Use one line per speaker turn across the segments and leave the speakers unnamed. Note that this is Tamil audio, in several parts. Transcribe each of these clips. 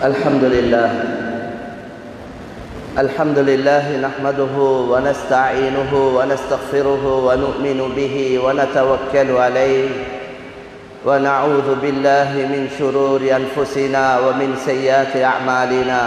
الحمد لله الحمد لله نحمده ونستعينه ونستغفره ونؤمن به ونتوكل عليه ونعوذ بالله من شرور انفسنا ومن سيئات اعمالنا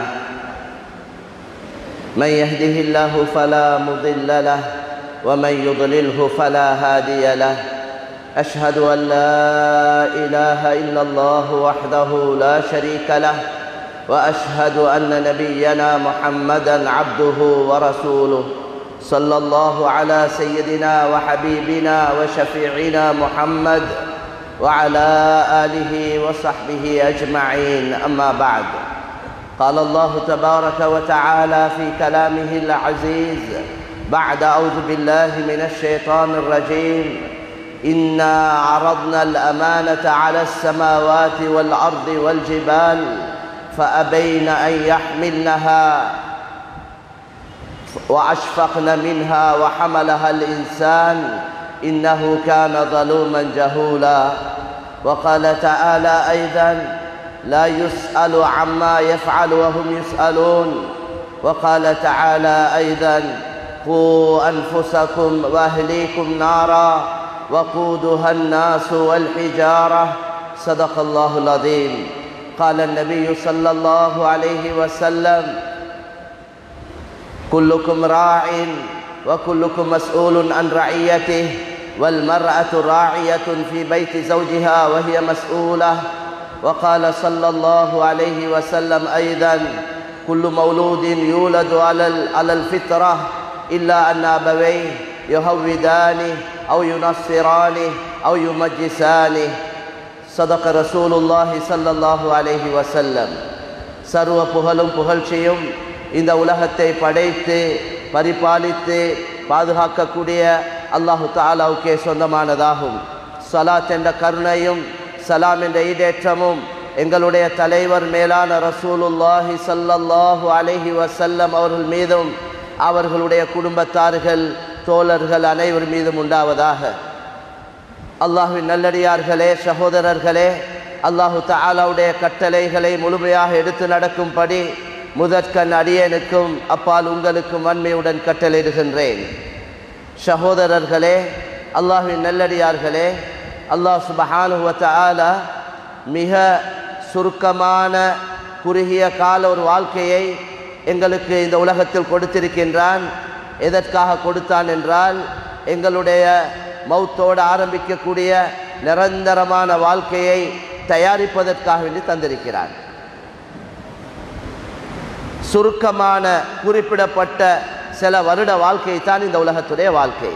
من يهده الله فلا مضل له ومن يضلله فلا هادي له اشهد ان لا اله الا الله وحده لا شريك له واشهد ان نبينا محمدا عبده ورسوله صلى الله على سيدنا وحبيبنا وشفيعنا محمد وعلى اله وصحبه اجمعين اما بعد قال الله تبارك وتعالى في كلامه العزيز بعد اعوذ بالله من الشيطان الرجيم انا عرضنا الامانه على السماوات والارض والجبال فابين ان يحملنها واشفقن منها وحملها الانسان انه كان ظلوما جهولا وقال تعالى ايضا لا يسال عما يفعل وهم يسالون وقال تعالى ايضا قوا انفسكم واهليكم نارا وقودها الناس والحجاره صدق الله العظيم قال النبي صلى الله عليه وسلم كلكم راع وكلكم مسؤول عن رعيته والمرأة راعية في بيت زوجها وهي مسؤولة وقال صلى الله عليه وسلم أيضا كل مولود يولد على على الفطرة إلا أن أبويه يهودانه أو ينصرانه أو يمجسانه صدق رسول الله صلى الله عليه وسلم சர்வ புகழும் புகழ்ச்சியும் இந்த உலகத்தை படைத்து பரிபாலித்து பாதுகாக்கக்கூடிய அல்லாஹு தாலாவுக்கே சொந்தமானதாகும் சலாத் என்ற கருணையும் சலாம் என்ற ஈடேற்றமும் எங்களுடைய தலைவர் மேலான ரசூலுல்லாஹி சல்லல்லாஹு அலஹி வசல்லம் அவர்கள் மீதும் அவர்களுடைய குடும்பத்தார்கள் தோழர்கள் அனைவர் மீதும் உண்டாவதாக அல்லாஹுவின் நல்லடியார்களே சகோதரர்களே அல்லாஹு தாலாவுடைய கட்டளைகளை முழுமையாக எடுத்து நடக்கும்படி முதற்கண் அடியனுக்கும் அப்பால் உங்களுக்கும் வன்மையுடன் கட்டளையிடுகின்றேன் சகோதரர்களே அல்லாஹுவின் நல்லடியார்களே அல்லாஹ் சுபஹானுவத்த ஆலா மிக சுருக்கமான குறுகிய கால ஒரு வாழ்க்கையை எங்களுக்கு இந்த உலகத்தில் கொடுத்திருக்கின்றான் எதற்காக கொடுத்தான் என்றால் எங்களுடைய மௌத்தோடு ஆரம்பிக்கக்கூடிய நிரந்தரமான வாழ்க்கையை தயாரிப்பதற்காக வேண்டி தந்திருக்கிறான் சுருக்கமான குறிப்பிடப்பட்ட சில வருட வாழ்க்கை தான் இந்த உலகத்துடைய வாழ்க்கை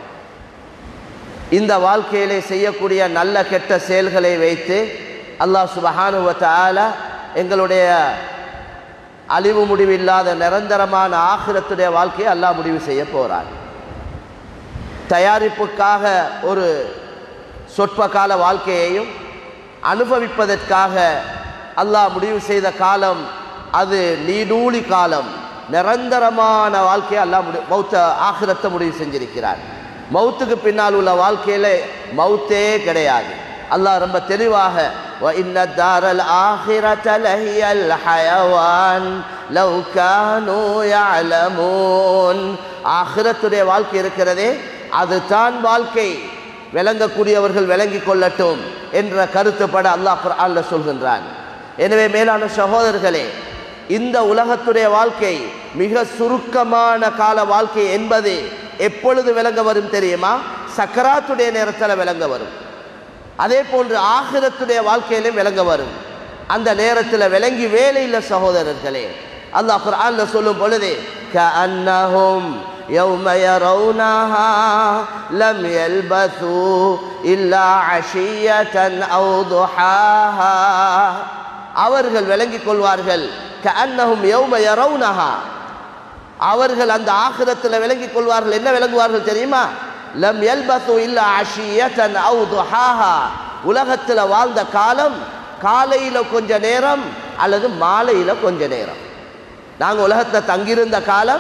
இந்த வாழ்க்கையிலே செய்யக்கூடிய நல்ல கெட்ட செயல்களை வைத்து அல்லாஹ் சுபஹானுவத்த ஆலா எங்களுடைய அழிவு முடிவில்லாத நிரந்தரமான ஆகிரத்துடைய வாழ்க்கையை அல்லாஹ் முடிவு செய்ய போகிறான் தயாரிப்புக்காக ஒரு சொற்ப கால வாழ்க்கையையும் அனுபவிப்பதற்காக அல்லாஹ் முடிவு செய்த காலம் அது நீடூழி காலம் நிரந்தரமான வாழ்க்கையை அல்லாஹ் முடி மௌத்த ஆகிரத்தை முடிவு செஞ்சிருக்கிறார் மௌத்துக்கு பின்னால் உள்ள வாழ்க்கையில மௌத்தே கிடையாது அல்லாஹ் ரொம்ப தெளிவாக وإن الدار الآخرة لهي الحيوان لو كانوا يعلمون ஆகிரத்துடைய வாழ்க்கை இருக்கிறதே அதுதான் வாழ்க்கை விளங்கக்கூடியவர்கள் விளங்கிக் கொள்ளட்டும் என்ற கருத்துப்பட அல்லாஹ் குர்ஆன்ல சொல்கின்றான் எனவே மேலான சகோதரர்களே இந்த உலகத்துடைய வாழ்க்கை மிக சுருக்கமான கால வாழ்க்கை என்பது எப்பொழுது விளங்க வரும் தெரியுமா சக்கராத்துடைய நேரத்தில் விளங்க வரும் அதே போன்று ஆகிரத்துடைய வாழ்க்கையிலும் விளங்க வரும் அந்த நேரத்தில் விளங்கி வேலையில் சகோதரர்களே அல்லாஹ் குர்ஆன்ல சொல்லும் பொழுது கஅன்னஹும் يوم يرونها لم يلبثوا إلا عشية أو ضحاها அவர்கள் விளங்கிக் கொள்வார்கள் கஅன்னஹும் யௌம யரவுனஹா அவர்கள் அந்த ஆகிரத்தில் விளங்கிக் கொள்வார்கள் என்ன விளங்குவார்கள் தெரியுமா லம் எல்பத்து இல்ல அஷியத்தன் அவு துஹாஹா உலகத்தில் வாழ்ந்த காலம் காலையில் கொஞ்ச நேரம் அல்லது மாலையில் கொஞ்ச நேரம் நாங்கள் உலகத்தில் தங்கியிருந்த காலம்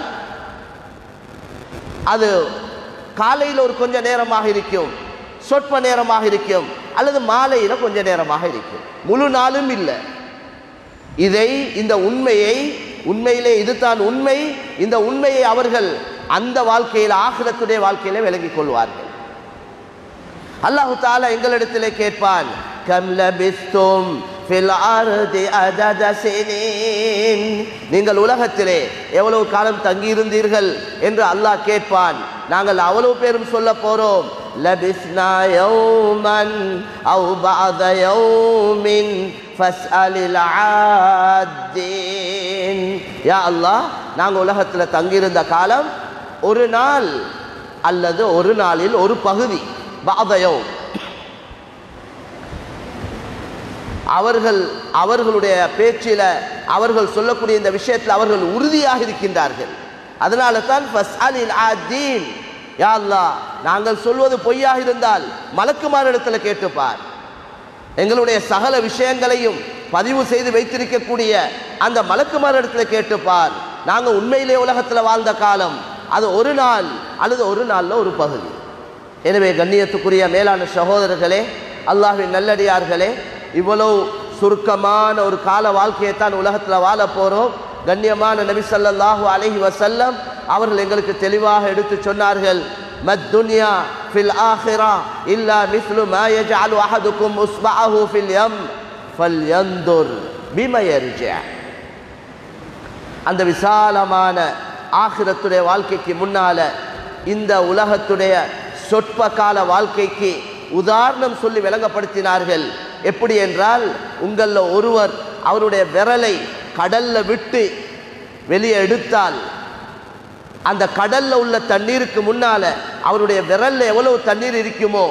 அது காலையில் ஒரு கொஞ்ச நேரமாக இருக்கும் சொற்ப நேரமாக இருக்கும் அல்லது மாலையில் கொஞ்ச நேரமாக இருக்கும் முழு நாளும் இல்லை இதை இந்த உண்மையை உண்மையிலே இதுதான் உண்மை இந்த உண்மையை அவர்கள் அந்த வாழ்க்கையில் ஆகிரத்துடைய வாழ்க்கையிலே விளங்கிக் கொள்வார்கள் அல்லாஹு தாலா எங்களிடத்திலே கேட்பான் கம் லபிஸ்தும் ஃபில் அர்தி அதத சினீன் நீங்கள் உலகத்திலே எவ்வளவு காலம் தங்கியிருந்தீர்கள் என்று அல்லாஹ் கேட்பான் நாங்கள் அவ்வளவு பேரும் சொல்ல போறோம் லபிஸ்னா யௌமன் அவு பஅத யௌமின் ஃபஸ்அலில் ஆத்தீன் யா அல்லாஹ் நாங்கள் உலகத்தில் தங்கியிருந்த காலம் ஒரு நாள் அல்லது ஒரு நாளில் ஒரு பகுதி பாதயோ அவர்கள் அவர்களுடைய பேச்சில அவர்கள் சொல்லக்கூடிய இந்த விஷயத்தில் அவர்கள் உறுதியாக இருக்கின்றார்கள் அதனால தான் ஃபஸ்அலில் ஆதீன் யா அல்லாஹ் நாங்கள் சொல்வது பொய்யாக இருந்தால் மலக்குமாரிடத்தில் கேட்டுப்பார் எங்களுடைய சகல விஷயங்களையும் பதிவு செய்து வைத்திருக்கக்கூடிய அந்த மலக்குமாரிடத்தில் கேட்டுப்பார் நாங்கள் உண்மையிலே உலகத்தில் வாழ்ந்த காலம் அது ஒரு நாள் அல்லது ஒரு நாளில் ஒரு பகுதி எனவே கண்ணியத்துக்குரிய மேலான சகோதரர்களே அல்லாஹ்வின் நல்லடியார்களே இவ்வளவு சுருக்கமான ஒரு கால வாழ்க்கையைத்தான் உலகத்தில் வாழ போகிறோம் கண்ணியமான நபி ஸல்லல்லாஹு அலைஹி வஸல்லம் அவர்கள் எங்களுக்கு தெளிவாக எடுத்து சொன்னார்கள் மத் துன்யா ஃபில் ஆஹிரா இல்லா மிஸ்லு மா யஜஅலு அஹதுக்கும் உஸ்பஅஹு ஃபில் யம் ஃபல்யன்துர் பிம யர்ஜிஅ அந்த விசாலமான ஆகிரத்துடைய வாழ்க்கைக்கு முன்னால இந்த உலகத்துடைய சொற்ப கால வாழ்க்கைக்கு உதாரணம் சொல்லி விளங்கப்படுத்தினார்கள் எப்படி என்றால் உங்களில் ஒருவர் அவருடைய விரலை கடல்ல விட்டு வெளியே எடுத்தால் அந்த கடல்ல உள்ள தண்ணீருக்கு முன்னால அவருடைய விரல்ல எவ்வளவு தண்ணீர் இருக்குமோ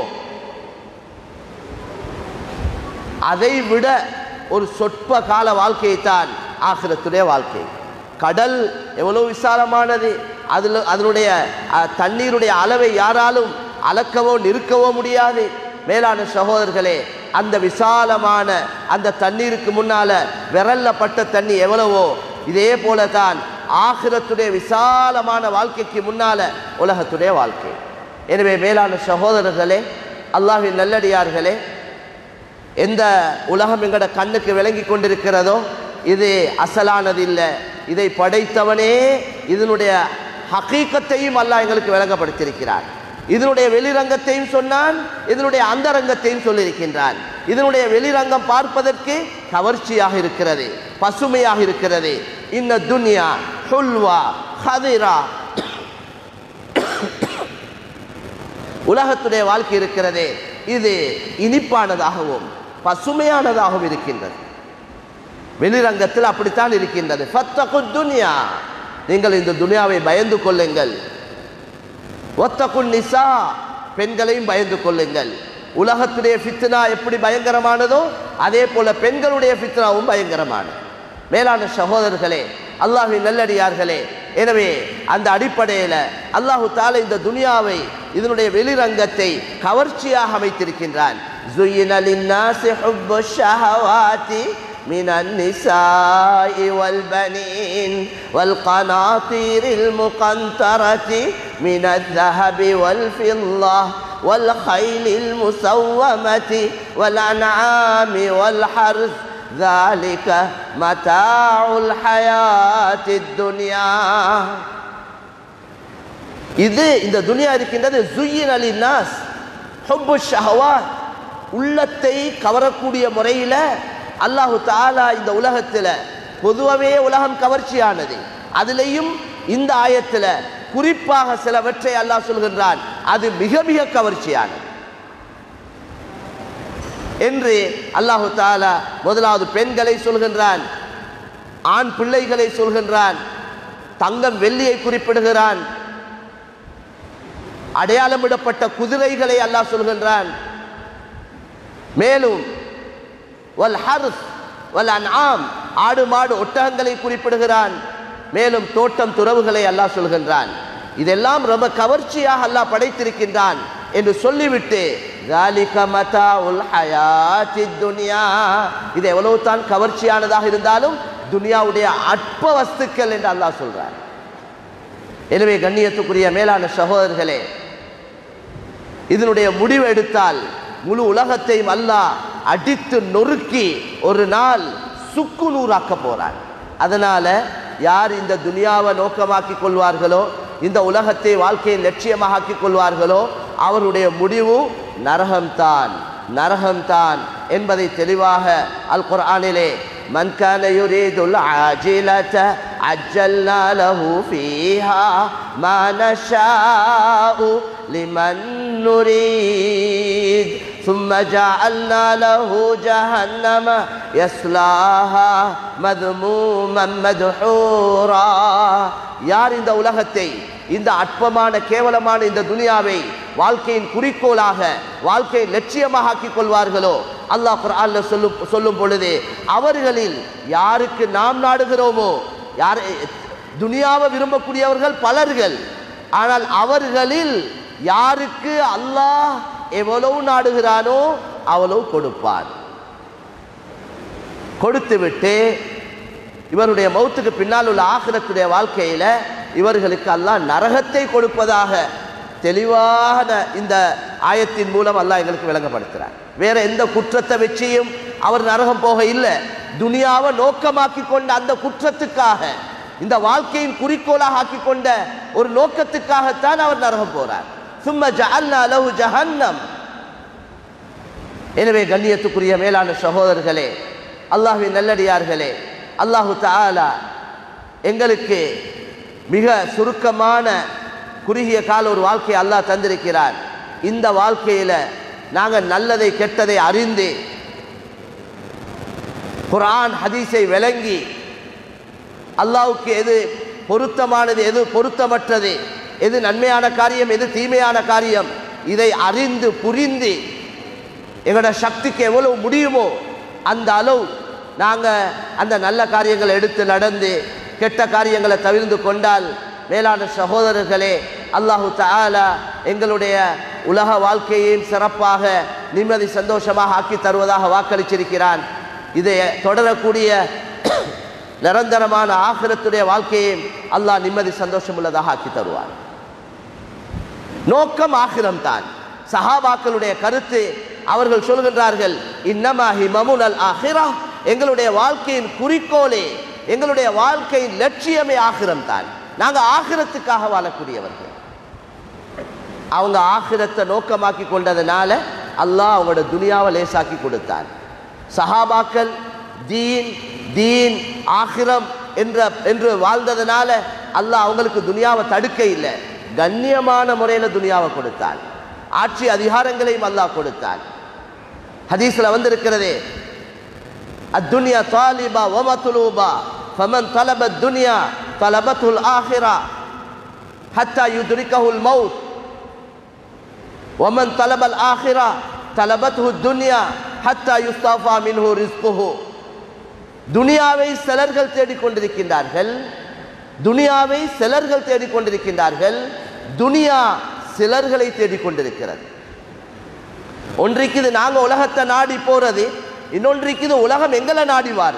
அதை விட ஒரு சொற்ப கால வாழ்க்கையை தான் ஆகிரத்துடைய வாழ்க்கை கடல் எவ்வளவு விசாலமானது அதில் அதனுடைய அஹ், தண்ணீருடைய அளவை யாராலும் அளக்கவோ நிறுக்கவோ முடியாது மேலான சகோதரர்களே அந்த விசாலமான அந்த தண்ணீருக்கு முன்னால விரல்ல பட்ட தண்ணி எவ்வளவோ இதே போல தான் ஆகிரத்துடைய விசாலமான வாழ்க்கைக்கு முன்னால உலகத்துடைய வாழ்க்கை எனவே மேலான சகோதரர்களே அல்லாஹ்வின் நல்லடியார்களே எந்த உலகம் எங்கட கண்ணுக்கு விளங்கி கொண்டிருக்கிறதோ இது அசலானது இல்லை இதை படைத்தவனே இதனுடைய ஹகீக்கத்தையும் அல்லாஹ் எங்களுக்கு விளங்கப்படுத்தியிருக்கிறார் இதனுடைய வெளிரங்கத்தையும் சொன்னான் இதனுடைய அந்தரங்கத்தையும் சொல்லியிருக்கின்றான் இதனுடைய வெளிரங்கம் பார்ப்பதற்கு கவர்ச்சியாக இருக்கிறது பசுமையாக இருக்கிறது இந்த துன்யா ஹுல்வா ஹதிரா உலகத்துடைய வாழ்க்கை இருக்கிறதே இது இனிப்பானதாகவும் பசுமையானதாகவும் இருக்கின்றது வெளிரங்கத்தில் அப்படித்தான் இருக்கின்றது ஃபத்தகு துன்யா நீங்கள் இந்த துனியாவை பயந்து கொள்ளுங்கள் ஒத்தகுன் நிசா பெண்களையும் பயந்து கொள்ளுங்கள் உலகத்துடைய ஃபித்னா எப்படி பயங்கரமானதோ அதே போல பெண்களுடைய ஃபித்னாவும் பயங்கரமானது மேலான சகோதரர்களே அல்லாஹின் நல்லடியார்களே எனவே அந்த அடிப்படையில் அல்லாஹு தால இந்த துனியாவை இதனுடைய வெளிரங்கத்தை கவர்ச்சியாக அமைத்திருக்கின்றான் زُيِّنَ لِلنَّاسِ حُبُّ الشَّهَوَاتِ من النساء والبنين والقناطير المقنطرة من الذهب والفضة والخيل المسومة والأنعام والحرث ذلك متاع الحياة الدنيا இது இந்த துனியா இருக்கின்றது ஜுயின் அலி நாஸ் ஹுப்பு ஷஹவாத் உள்ளத்தை கவரக்கூடிய முறையில் அல்லாஹு தாலா இந்த உலகத்தில் பொதுவாகவே உலகம் கவர்ச்சியானது அதுலேயும் இந்த ஆயத்தில் குறிப்பாக சிலவற்றை அல்லாஹ் சொல்கின்றான் அது மிக மிக கவர்ச்சியானது என்று அல்லாஹு தாலா முதலாவது பெண்களை சொல்கின்றான் ஆண் பிள்ளைகளை சொல்கின்றான் தங்கம் வெள்ளியை குறிப்பிடுகிறான் அடையாளமிடப்பட்ட குதிரைகளை அல்லாஹ் சொல்கின்றான் மேலும் வல் ஹர்ஸ் வல் அன்ஆம் ஆடு மாடு ஒட்டகங்களை குறிப்பிடுகிறான் மேலும் தோட்டம் துறவுகளை அல்லாஹ் சொல்கின்றான் இதெல்லாம் ரொம்ப கவர்ச்சியாக அல்லாஹ் படைத்திருக்கின்றான் என்று சொல்லிவிட்டு ذَلِكَ مَتَاعُ الْحَيَاةِ الدُّنْيَا இது எவ்வளவு தான் கவர்ச்சியானதாக இருந்தாலும் துனியாவுடைய அற்ப வஸ்துக்கள் என்று அல்லாஹ் சொல்றான் எனவே கண்ணியத்துக்குரிய மேலான சகோதரர்களே இதனுடைய முடிவு எடுத்தால் முழு உலகத்தையும் அல்லாஹ் அடித்து நொறுக்கி ஒரு நாள் சுக்கு நூறாக்க போறான் அதனால யார் இந்த துனியாவை நோக்கமாக்கி கொள்வார்களோ இந்த உலகத்தை வாழ்க்கையை லட்சியமாக ஆக்கிக் கொள்வார்களோ அவருடைய முடிவு நரகம்தான் நரகம்தான் என்பதை தெளிவாக அல் குர்ஆனிலே من كان يريد العاجلة عجلنا له فيها ما نشاء لمن نريد ثم جعلنا له جهنم يصلاها مذموما مدحورا யார் இந்த உலகத்தை இந்த அற்பமான கேவலமான இந்த துனியாவை வாழ்க்கையின் குறிக்கோளாக வாழ்க்கையை லட்சியமாக ஆக்கிக் கொள்வார்களோ அல்லாஹ் குர்ஆன்ல சொல்லும் சொல்லும் பொழுது அவர்களில் யாருக்கு நாம் நாடுகிறோமோ யார் துனியாவை விரும்பக்கூடியவர்கள் பலர்கள் ஆனால் அவர்களில் யாருக்கு அல்லாஹ் எவ்வளவு நாடுகிறானோ அவ்வளவு கொடுப்பான் கொடுத்து விட்டு இவருடைய மௌத்துக்கு பின்னால் உள்ள ஆகிரத்துடைய வாழ்க்கையில இவர்களுக்கு அல்லாஹ் நரகத்தை கொடுப்பதாக தெளிவான இந்த ஆயத்தின் மூலம் அல்லாஹ் எங்களுக்கு விளங்கப்படுத்துறார் வேற எந்த குற்றத்தை வச்சியும் அவர் நரகம் போக இல்லை துனியாவை நோக்கமாக்கி கொண்ட அந்த குற்றத்துக்காக இந்த வாழ்க்கையின் குறிக்கோளாக ஆக்கி கொண்ட ஒரு நோக்கத்துக்காகத்தான் அவர் நரகம் போறார் சும்மா ஜஅல்னா லஹு ஜஹன்னம் எனவே கண்ணியத்துக்குரிய மேலான சகோதரர்களே அல்லாஹ்வின் நல்லடியார்களே அல்லாஹு தஆலா எங்களுக்கு மிக சுருக்கமான குறுகிய கால ஒரு வாழ்க்கையை அல்லாஹ் தந்திருக்கிறார் இந்த வாழ்க்கையில நாங்கள் நல்லதை கெட்டதை அறிந்து குர்ஆன் ஹதீஸை விளங்கி அல்லாஹ்வுக்கு எது பொருத்தமானது எது பொருத்தமற்றது எது நன்மையான காரியம் எது தீமையான காரியம் இதை அறிந்து புரிந்து எங்களோட சக்திக்கு எவ்வளவு முடியுமோ அந்த அளவு நாங்கள் அந்த நல்ல காரியங்களை எடுத்து நடந்து கெட்ட காரியங்களை தவிர்ந்து கொண்டால் மேலான சகோதரர்களே அல்லாஹு தஆலா எங்களுடைய உலக வாழ்க்கையையும் சிறப்பாக நிம்மதி சந்தோஷமாக ஆக்கி தருவதாக வாக்களிச்சிருக்கிறான் இதை தொடரக்கூடிய நிரந்தரமான ஆகிரத்துடைய வாழ்க்கையையும் அல்லாஹ் நிம்மதி சந்தோஷம் உள்ளதாக ஆக்கி தருவார் நோக்கம் ஆகிரம் தான் சஹாபாக்களுடைய கருத்து அவர்கள் சொல்கின்றார்கள் இன்னமாஹி மமுனல் ஆஹிரா எங்களுடைய வாழ்க்கையின் குறிக்கோளே எங்களுடைய வாழ்க்கையின் லட்சியமே ஆகிரம் தான் நாங்க ஆகிரத்துக்காக வாழக்கூடியவர்கள் அவங்க ஆகிரத்தை நோக்கமாக்கி கொண்டதுனால அல்லாஹ் அவங்களோட துனியாவை லேசாக்கி கொடுத்தான் சஹாபாக்கள் தீன் தீன் ஆகிரம் என்ற என்று வாழ்ந்ததுனால அல்லாஹ் அவங்களுக்கு துனியாவை தடுக்க இல்லை கண்ணியமான முறையில் துனியாவை கொடுத்தான் ஆட்சி அதிகாரங்களையும் அல்லாஹ் கொடுத்தான் ஹதீஸ்ல வந்திருக்கிறதே அத்துன்யா தாலிபா வமத்துலூபா ஃபமன் தலப துன்யா தலபத்துல் ஆஹிரா ஹத்தா யுத்ரிகஹுல் மவுத் ومن طلب الآخرة طلبته الدنيا حتى يستوفى منه رزقه துனியாவை சிலர்கள் தேடிக்கொண்டிருக்கின்றார்கள் துனியாவை சிலர்கள் தேடிக்கொண்டிருக்கின்றார்கள் துனியா சிலர்களை தேடிக்கொண்டிருக்கிறது ஒன்றைக்கு இது நாங்க உலகத்தை நாடி போறது இன்னொன்றைக்கு இது உலகம் எங்களை நாடி வாரு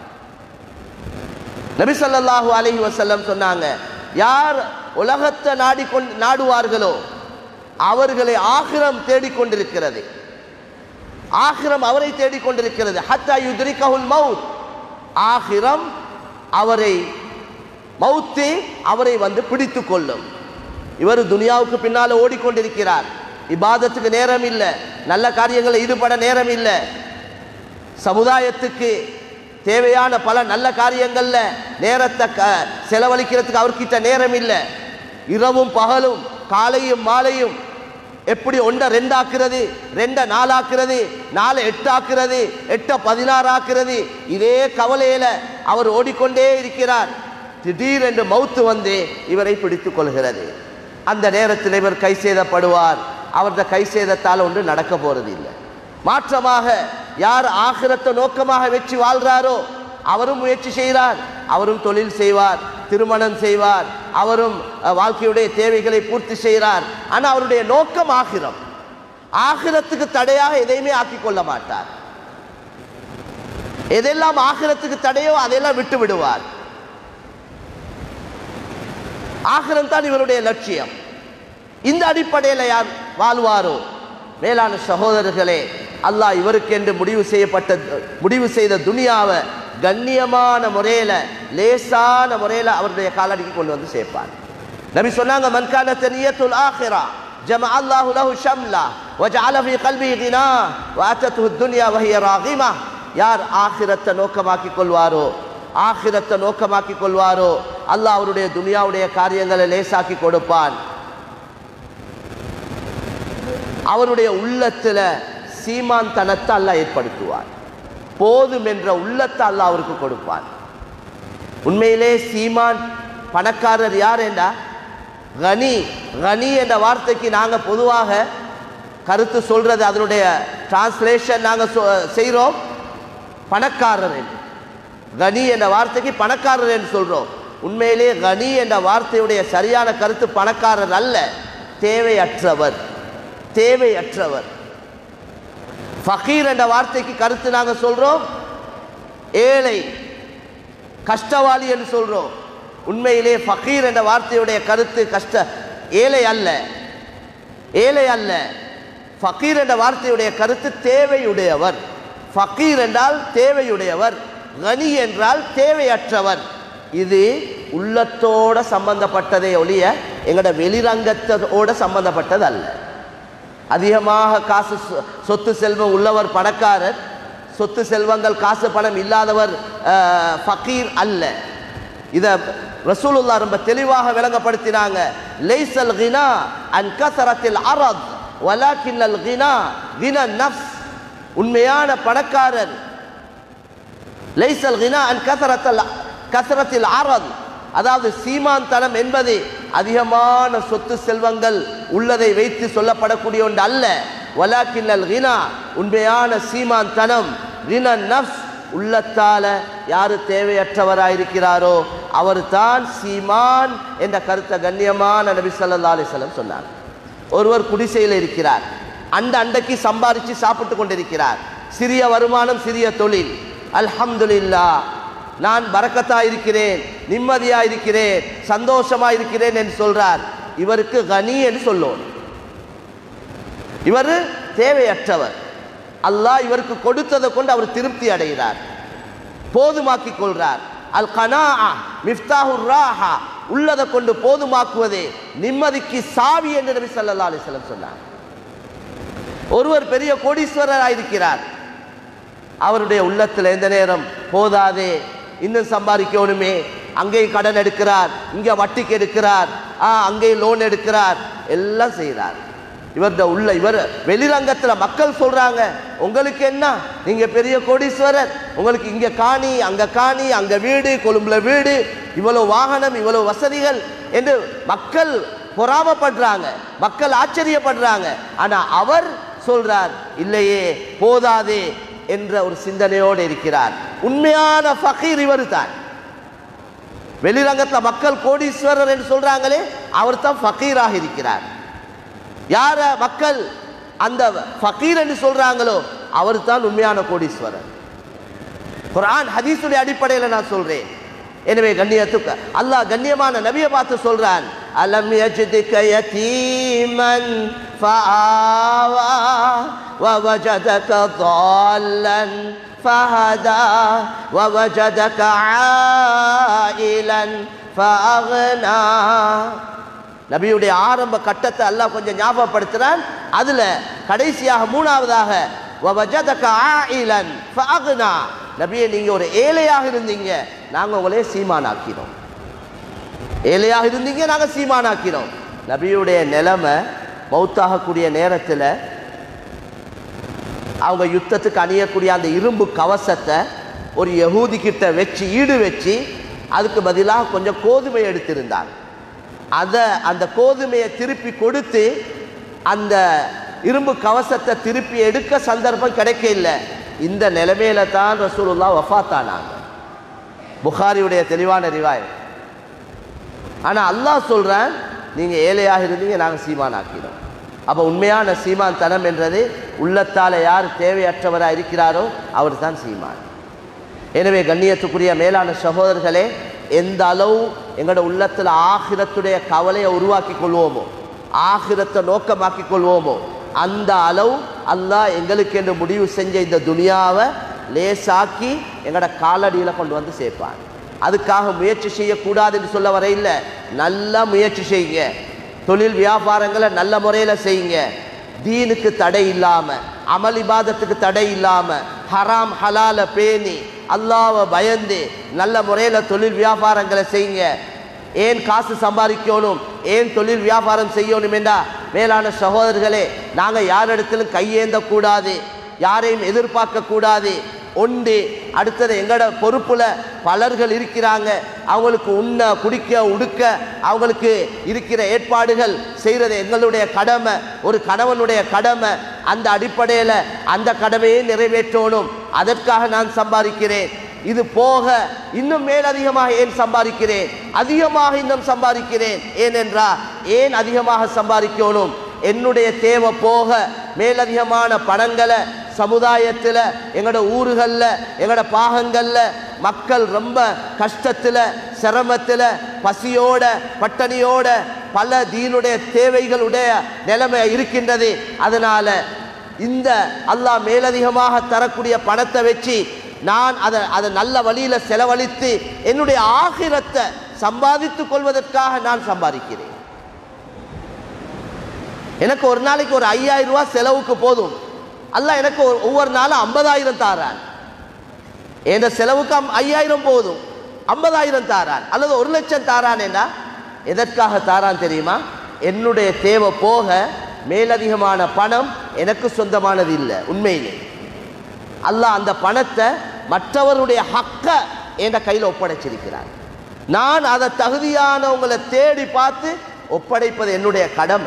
நபி ஸல்லல்லாஹு அலைஹி வஸல்லம் சொன்னாங்க யார் உலகத்தை நாடி கொண்டு நாடுவார்களோ அவர்களை ஆகிரம் தேடிக்கொண்டிருக்கிறது ஆகிரம் அவரை தேடிக்கொண்டிருக்கிறது ஹத்தா யுத்ரிகஹுல் மவுத் ஆகிரம் அவரை மவுத்தே அவரை வந்து பிடித்து கொள்ளும் இவர் துனியாவுக்கு பின்னால ஓடிக்கொண்டிருக்கிறார் இபாதத்துக்கு நேரம் இல்லை நல்ல காரியங்களில் ஈடுபட நேரம் இல்லை சமுதாயத்துக்கு தேவையான பல நல்ல காரியங்கள்ல நேரத்தை க செலவழிக்கிறதுக்கு அவர்கிட்ட நேரம் இல்லை இரவும் பகலும் காலையும் மாலையும் எப்படி ஒன்றை ரெண்டாக்குறது ரெண்டை நாலாக்குறது நாலு எட்டாக்குறது எட்டை பதினாறாக்குறது இதே கவலையில அவர் ஓடிக்கொண்டே இருக்கிறார் திடீரென்று மௌத்து வந்து இவரை பிடித்துக் கொள்கிறது அந்த நேரத்தில் இவர் கை செய்தப்படுவார் அவரது கை செய்தத்தால் ஒன்று நடக்க போறது இல்லை மாற்றமாக யார் ஆகிரத்தை நோக்கமாக வச்சு வாழ்றாரோ அவரும் முயற்சி செய்கிறார் அவரும் தொழில் செய்வார் திருமணம் செய்வார் அவரும் அஹ், வாழ்க்கையுடைய தேவைகளை பூர்த்தி செய்கிறார் ஆனால் அவருடைய நோக்கம் ஆகிரம் ஆகிரத்துக்கு தடையாக எதையுமே ஆக்கிக் கொள்ள மாட்டார் எதெல்லாம் ஆகிரத்துக்கு தடையோ அதெல்லாம் விட்டு விடுவார் ஆகிரம் தான் இவருடைய லட்சியம் இந்த அடிப்படையில் யார் வாழ்வாரோ மேலான சகோதரர்களே அல்லாஹ் இவருக்கென்று முடிவு செய்யப்பட்ட முடிவு செய்த துனியாவை கண்ணியமான முறையில லேசான முறையில அவருடைய காலடிக்கு கொண்டு வந்து சேர்ப்பார் நபி சொன்னாங்க மன்கான தனியத்துல் ஆஹிரா جمع الله له شمله وجعل في قلبه غناه واتته الدنيا وهي راغمه யார் ஆகிரத்தை நோக்கமாக்கி கொள்வாரோ ஆகிரத்தை நோக்கமாக்கி கொள்வாரோ அல்லாஹ் அவருடைய துனியாவுடைய காரியங்களை லேசாக்கி கொடுப்பான் அவருடைய உள்ளத்துல சீமான் தனத்தை அல்லாஹ் ஏற்படுத்துவார் போதும் என்ற உள்ளத்தை அல்லாஹ் அவருக்கு கொடுப்பான் உண்மையிலே சீமான் பணக்காரர் யார் என்றா கனி கனி என்ற வார்த்தைக்கு நாங்க பொதுவாக கருத்து சொல்றது அதனுடைய டிரான்ஸ்லேஷன் நாங்க சொ- செய்றோம் பணக்காரர் என்று கனி என்ற வார்த்தைக்கு பணக்காரர் என்று சொல்றோம் உண்மையிலே கனி என்ற வார்த்தையுடைய சரியான கருத்து பணக்காரர் அல்ல தேவையற்றவர் தேவையற்றவர் ஃபகீர் என்ற வார்த்தைக்கு கருத்து நாங்க சொல்றோம் ஏழை கஷ்டவாளி என்று சொல்றோம் உண்மையிலே ஃபகீர் என்ற வார்த்தையுடைய கருத்து கஷ்ட ஏழை அல்ல ஏழை அல்ல ஃபகீர் என்ற வார்த்தையுடைய கருத்து தேவையுடையவர் ஃபகீர் என்றால் தேவையுடையவர் கனி என்றால் தேவையற்றவர் இது உள்ளத்தோட சம்பந்தப்பட்டதே ஒழிய எங்களோட வெளிரங்கத்தோட சம்பந்தப்பட்டது அல்ல அதிகமாக காசு சொ- சொத்து செல்வம் உள்ளவர் பணக்காரர் சொத்து செல்வங்கள் காசு பணம் இல்லாதவர் அஹ், ஃபகீர் அல்ல இத ரசூலுல்லாஹ் ரொம்ப தெளிவாக விளங்கப்படுத்தினாங்க லைசல் கினா அன் கசரத்தில் அரத் வலாக்கின்னல் கினா கின நஃப்ஸ் உண்மையான பணக்காரர் லைசல் கினா அன் கசரத்தல் கசரத்தில் அரத் அதாவது சீமான்தனம் என்பது அதிகமான சொத்து செல்வங்கள் உள்ளதை வைத்து சொல்லப்படக்கூடிய ஒன்று அல்ல வலாக்கின்னல் கினா உண்மையான சீமான்தனம் கின நஃப்ஸ் உள்ளத்தால யாரு தேவையற்றவராயிருக்கிறாரோ அவர் தான் சீமான் என்ற கருத்தை கண்ணியமான நபி ஸல்லல்லாஹு அலைஹி வஸல்லம் சொன்னார் ஒருவர் குடிசையில் இருக்கிறார் அந்த அண்டைக்கு சம்பாரிச்சு சாப்பிட்டு கொண்டிருக்கிறார் சிறிய வருமானம் சிறிய தொழில் அல்ஹம்துலில்லாஹ் நான் பரக்கத்தா இருக்கிறேன் நிம்மதியா இருக்கிறேன் சந்தோஷமா இருக்கிறேன் என்று சொல்றார் இவருக்கு கனி என்று சொல்லுவோம் இவர் தேவையற்றவர் அல்லாஹ் இவருக்கு கொடுத்ததை கொண்டு அவர் திருப்தி அடைகிறார் போதுமாக்கி கொள்றார் அல் கனா மிஃப்தாஹுர் ராஹா உள்ளதை கொண்டு போதுமாக்குவதே நிம்மதிக்கு சாவி என்று நபி ஸல்லல்லாஹு அலைஹி வஸல்லம் சொன்னார் ஒருவர் பெரிய கோடீஸ்வரராக இருக்கிறார் அவருடைய உள்ளத்தில் எந்த நேரம் போதாதே இன்னும் சம்பாதிக்கணுமே அங்கேயும் கடன் எடுக்கிறார் இங்கே வட்டிக்கு எடுக்கிறார் ஆ அங்கேயும் லோன் எடுக்கிறார் எல்லாம் செய்கிறார் இவருடைய உள்ள இவர் வெளிரங்கத்தில் மக்கள் சொல்றாங்க உங்களுக்கு என்ன நீங்க பெரிய கோடீஸ்வரர் உங்களுக்கு இங்க காணி அங்க காணி அங்க வீடு கொழும்புல வீடு இவ்வளவு வாகனம் இவ்வளவு வசதிகள் என்று மக்கள் பொறாமப்படுறாங்க மக்கள் ஆச்சரியப்படுறாங்க ஆனா அவர் சொல்றார் இல்லையே போதாதே என்ற ஒரு சிந்தனையோடு இருக்கிறார் உண்மையான ஃபகீர் இவர் தான் வெளிரங்கத்தில் மக்கள் கோடீஸ்வரர் என்று சொல்றாங்களே அவர் தான் ஃபகீராக இருக்கிறார் யார மக்கள் அந்த ஃபகீர் என்று சொல்றாங்களோ அவர் தான் உண்மையான கோடீஸ்வரர் குர்ஆன் ஹதீஸுடைய அடிப்படையில் நான் சொல்றேன் எனவே கண்ணியத்துக்கு அல்லாஹ் கண்ணியமான நபியை பார்த்து சொல்றான் அலம் யஜ்திக யதீமன் ஃபஆவா ووجدك ضالا فهدى ووجدك عائلا فأغنى நபியுடைய ஆரம்ப கட்டத்தை அல்லாஹ் கொஞ்சம் ஞாபகப்படுத்துறான் அதுல கடைசியாக மூணாவதாக وَوَجَدَكَ عَائِلًا فَأَغْنَى நபியே நீங்க ஒரு ஏழையாக இருந்தீங்க நாங்க உங்களே சீமானாக்கினோம் ஏழையாக இருந்தீங்க நாங்க சீமானாக்கினோம் நபியுடைய நிலைமை மௌத்தாகக்கூடிய நேரத்தில் அவங்க யுத்தத்துக்கு அணியக்கூடிய அந்த இரும்பு கவசத்தை ஒரு யகூதி கிட்ட வச்சு ஈடு வச்சு அதுக்கு பதிலாக கொஞ்சம் கோதுமை எடுத்திருந்தாங்க அதை அந்த கோதுமையை திருப்பி கொடுத்து அந்த இரும்பு கவசத்தை திருப்பி எடுக்க சந்தர்ப்பம் கிடைக்க இல்லை இந்த நிலைமையில தான் ரசூலுல்லா வஃபாத்தானாங்க புகாரியுடைய தெளிவான ரிவாய் ஆனா அல்லாஹ் சொல்றான் நீங்க ஏழையாக இருந்தீங்க நாங்க சீமான் ஆக்கினோம் அப்ப உண்மையான சீமான் தனம் என்றது உள்ளத்தால யார் தேவையற்றவரா இருக்கிறாரோ அவர் தான் சீமான் எனவே கண்ணியத்துக்குரிய மேலான சகோதரர்களே எந்த அளவு எங்களோட உள்ளத்துல ஆகிரத்துடைய கவலையை உருவாக்கி கொள்வோமோ ஆகிரத்தை நோக்கமாக்கி கொள்வோமோ அந்த அளவு அல்லாஹ் எங்களுக்கு என்று முடிவு செஞ்ச இந்த துனியாவை லேசாக்கி எங்களோட காலடியில் கொண்டு வந்து சேர்ப்பான் அதுக்காக முயற்சி செய்யக்கூடாதுன்னு சொல்ல வர இல்லை நல்லா முயற்சி செய்யுங்க தொழில் வியாபாரங்களை நல்ல முறையில் செய்யுங்க தீனுக்கு தடை இல்லாமல் அமல் இபாதத்துக்கு தடை இல்லாமல் ஹராம் ஹலால பேணி அல்லாவை பயந்து நல்ல முறையில் தொழில் வியாபாரங்களை செய்யுங்க ஏன் காசு சம்பாதிக்கணும் ஏன் தொழில் வியாபாரம் செய்யணும் என்றா மேலான சகோதரர்களே நாங்கள் யாரிடத்திலும் கையேந்த கூடாது யாரையும் எதிர்பார்க்க கூடாது ஒன்று அடுத்தது எங்களோட பொறுப்புல பலர்கள் இருக்கிறாங்க அவங்களுக்கு உண்ண குடிக்க உடுக்க அவங்களுக்கு இருக்கிற ஏற்பாடுகள் செய்கிறது எங்களுடைய கடமை ஒரு கணவனுடைய கடமை அந்த அடிப்படையில் அந்த கடமையை நிறைவேற்றணும் அதற்காக நான் சம்பாதிக்கிறேன் இது போக இன்னும் மேலதிகமாக ஏன் சம்பாதிக்கிறேன் அதிகமாக இன்னும் சம்பாதிக்கிறேன் ஏனென்றா ஏன் அதிகமாக சம்பாதிக்கணும் என்னுடைய தேவை போக மேலதிகமான பணங்களை சமுதாயத்தில் எங்களோட ஊர்களில் எங்களோட பாகங்களில் மக்கள் ரொம்ப கஷ்டத்தில் சிரமத்தில் பசியோட பட்டணியோட பல தீனுடைய தேவைகளுடைய நிலைமை இருக்கின்றது அதனால இந்த அல்லாஹ் மேலதிகமாக தரக்கூடிய பணத்தை வச்சு நான் அதை அதை நல்ல வழியில் செலவழித்து என்னுடைய ஆகிரத்தை சம்பாதித்துக் கொள்வதற்காக நான் சம்பாதிக்கிறேன் எனக்கு ஒரு நாளைக்கு ஒரு ஐயாயிரம் ரூபாய் செலவுக்கு போதும் அல்லாஹ் எனக்கு ஒரு- ஒவ்வொரு நாளும் ஐம்பதாயிரம் தாரான் என்ற செலவுக்கு அம்- ஐயாயிரம் போதும் ஐம்பதாயிரம் தாரான் அல்லது ஒரு லட்சம் தாரான் என்றா எதற்காக தாரான் தெரியுமா என்னுடைய தேவை போக மேலதிகமான பணம் எனக்கு சொந்தமானது இல்லை உண்மையிலே அல்லாஹ் அந்த பணத்தை மற்றவருடைய ஹக்க என்ற கையில் ஒப்படைச்சிருக்கிறார் நான் அதை தகுதியானவங்களை தேடி பார்த்து ஒப்படைப்பது என்னுடைய கடமை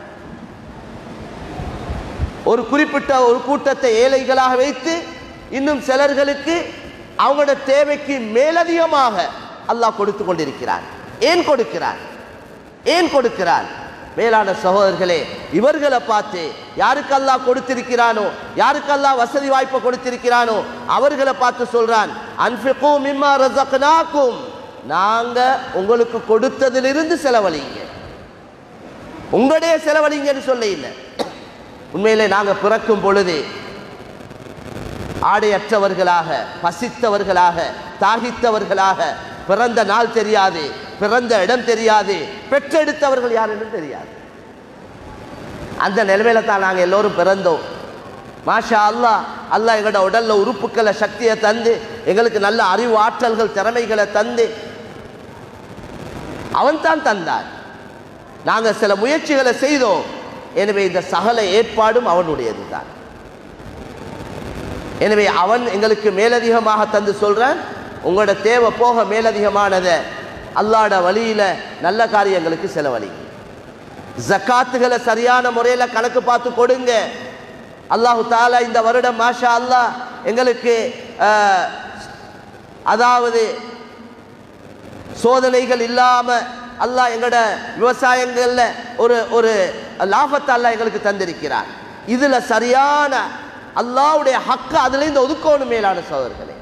ஒரு குறிப்பிட்ட ஒரு கூட்டத்தை ஏழைகளாக வைத்து இன்னும் சிலர்களுக்கு அவங்களோட தேவைக்கு மேலதிகமாக அல்லாஹ் கொடுத்து கொண்டிருக்கிறார் ஏன் கொடுக்கிறார் ஏன் கொடுக்கிறார் மேலான சகோதரர்களே இவர்களை பார்த்து யாருக்கு அல்லாஹ் கொடுத்திருக்கிறானோ யாருக்கு அல்லாஹ் வசதி வாய்ப்பை கொடுத்திருக்கிறானோ அவர்களை பார்த்து சொல்றான் அன்ஃபிகு மிம்மா ரஸக்னாக்கும் நாங்க உங்களுக்கு கொடுத்ததிலிருந்து செலவழிங்க உங்களுடைய செலவழிங்கன்னு சொல்ல இல்லை உண்மையிலே நாங்கள் பிறக்கும் பொழுது ஆடையற்றவர்களாக பசித்தவர்களாக தாகித்தவர்களாக பிறந்த நாள் தெரியாது பிறந்த இடம் தெரியாது பெற்றெடுத்தவர்கள் யார் என்று தெரியாது அந்த நிலைமையில தான் நாங்கள் எல்லோரும் பிறந்தோம் மாஷா அல்லாஹ் அல்லாஹ் எங்களோட உடல்ல உறுப்புக்களை சக்தியை தந்து எங்களுக்கு நல்ல அறிவு ஆற்றல்கள் திறமைகளை தந்து அவன் தான் தந்தான் நாங்கள் சில முயற்சிகளை செய்தோம் எனவே இந்த சகல ஏற்பாடும் அவனுடையது தான் எனவே அவன் எங்களுக்கு மேலதிகமாக தந்து சொல்றான் உங்களோட தேவை போக மேலதிகமானதை அல்லாட வழியில நல்ல காரியங்களுக்கு செலவழிங்க ஜக்காத்துகளை சரியான முறையில் கணக்கு பார்த்து கொடுங்க அல்லாஹு தாலா இந்த வருடம் மாஷா அல்லாஹ் எங்களுக்கு ஆஹ், அதாவது சோதனைகள் இல்லாம அல்லாஹ் எங்களோட விவசாயங்கள்ல ஒரு ஒரு லாபத்தை அல்லாஹ் எங்களுக்கு தந்திருக்கிறார் இதுல சரியான அல்லாஹ்வுடைய ஹக்கு அதுல இருந்து ஒதுக்கணும் மேலான சோதர்களே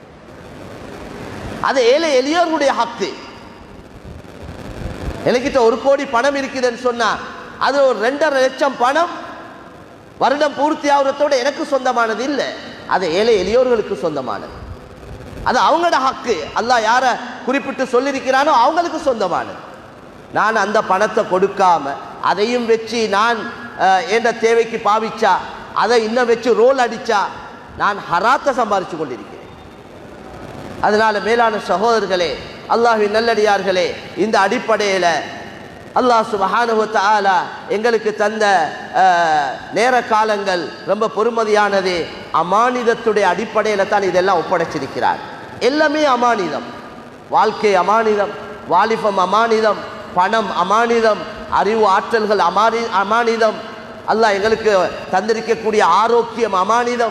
அது ஏழை எளியோர்களுடைய ஹக்கு எனக்கிட்ட ஒரு கோடி பணம் இருக்குதுன்னு சொன்னா அது ஒரு ரெண்டரை லட்சம் பணம் வருடம் பூர்த்தி ஆகுறதோட எனக்கு சொந்தமானது இல்லை அது ஏழை எளியோர்களுக்கு சொந்தமானது அது அவங்களோட ஹக்கு அல்லாஹ் யாரை குறிப்பிட்டு சொல்லியிருக்கிறானோ அவங்களுக்கு சொந்தமானது நான் அந்த பணத்தை கொடுக்காம அதையும் வச்சு நான் அஹ், என்ற தேவைக்கு பாவிச்சா அதை இன்னும் வச்சு ரோல் அடிச்சா நான் ஹராத்தை சம்பாரிச்சு கொண்டிருக்கிறேன் அதனால மேலான சகோதரர்களே அல்லாஹ்வின் நல்லடியார்களே இந்த அடிப்படையில் அல்லாஹ் சுபஹானுஹு தஆலா எங்களுக்கு தந்த அஹ், நேர காலங்கள் ரொம்ப பொறுமதியானது அமானிதத்துடைய அடிப்படையில் தான் இதெல்லாம் ஒப்படைச்சிருக்கிறார் எல்லாமே அமானிதம் வாழ்க்கை அமானிதம் வாலிபம் அமானிதம் பணம் அமானிதம் அறிவு ஆற்றல்கள் அமானி அமானிதம் அல்லாஹ் எங்களுக்கு தந்திருக்கக்கூடிய ஆரோக்கியம் அமானிதம்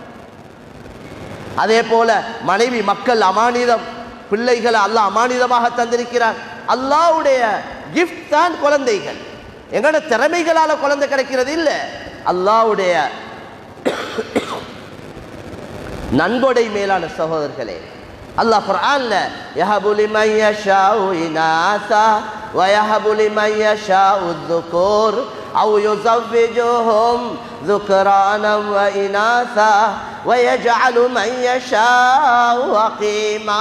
அதே போல மனைவி மக்கள் அமானிதம் பிள்ளைகளை அல்லாஹ் அமானிதமாக தந்திருக்கிறார் அல்லாஹ்வுடைய கிஃப்ட் தான் குழந்தைகள் எங்களோட திறமைகளால குழந்தை கிடைக்கிறது இல்லை அல்லாஹ்வுடைய நன்கொடை மேலான சகோதரர்களே அல்லாஹ் குர்ஆன்ல யஹபு லிமன் யஷாஉ இனாசா ويهب لمن يشاء الذكور أو يزوجهم ذكرانا وإناثا ويجعل من يشاء عقيما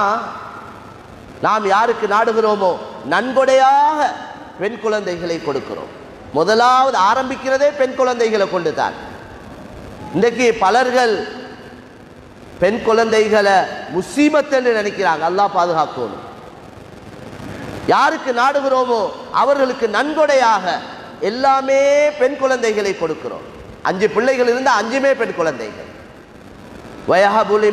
நாம் யாருக்கு நாடுகிறோமோ நன்கொடையாக பெண் குழந்தைகளை கொடுக்கிறோம் முதலாவது ஆரம்பிக்கிறதே பெண் குழந்தைகளை கொண்டு தான் இன்றைக்கு பலர்கள் பெண் குழந்தைகளை முசீபத் என்று நினைக்கிறாங்க அல்லாஹ் பாதுகாக்கணும் யாருக்கு நாடுகிறோமோ அவர்களுக்கு நன்கொடையாக எல்லாமே பெண் குழந்தைகளை கொடுக்கிறோம் அஞ்சு பிள்ளைகள் இருந்தால் அஞ்சுமே பெண் குழந்தைகள் வயஹபுலி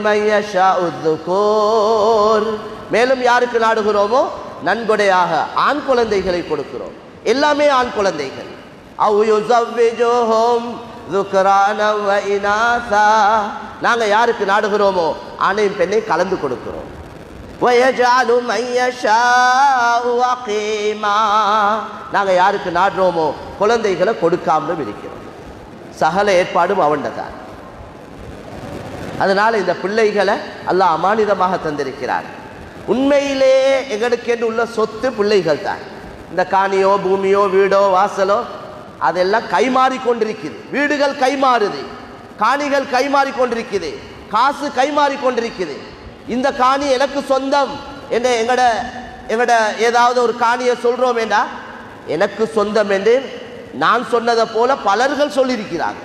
மையஷாஉத்துகூர். மேலும் யாருக்கு நாடுகிறோமோ நன்கொடையாக ஆண் குழந்தைகளை கொடுக்கிறோம் எல்லாமே ஆண் குழந்தைகள் அவு யுஸவ்விஜுஹும் ذُكْرَانًا وَإِنَاثًا. நாங்க யாருக்கு நாடுகிறோமோ ஆணையும் பெண்ணை கலந்து கொடுக்கிறோம் وَيَجْعَلُ مَن يَشَاءُ عَقِيمًا. நாங்க யாருக்கு நாடுறோமோ குழந்தைகளை கொடுக்காமலும் இருக்கிறோம் சகல ஏற்பாடும் அவன்தான் அதனால இந்த பிள்ளைகளை அல்லாஹ் அமானிதமாக தந்திருக்கிறார் உண்மையிலே எங்களுக்கு என்று உள்ள சொத்து பிள்ளைகள் தான் இந்த காணியோ பூமியோ வீடோ வாசலோ அதெல்லாம் கைமாறி கொண்டிருக்குது வீடுகள் கைமாறுது காணிகள் கைமாறி கொண்டிருக்குது காசு கைமாறி கொண்டிருக்குது இந்த காணி எனக்கு சொந்தம் என்று எங்கட எங்கட ஏதாவது ஒரு காணியை சொல்றோம் என்றா எனக்கு சொந்தம் என்று நான் சொன்னதை போல பலர்கள் சொல்லியிருக்கிறார்கள்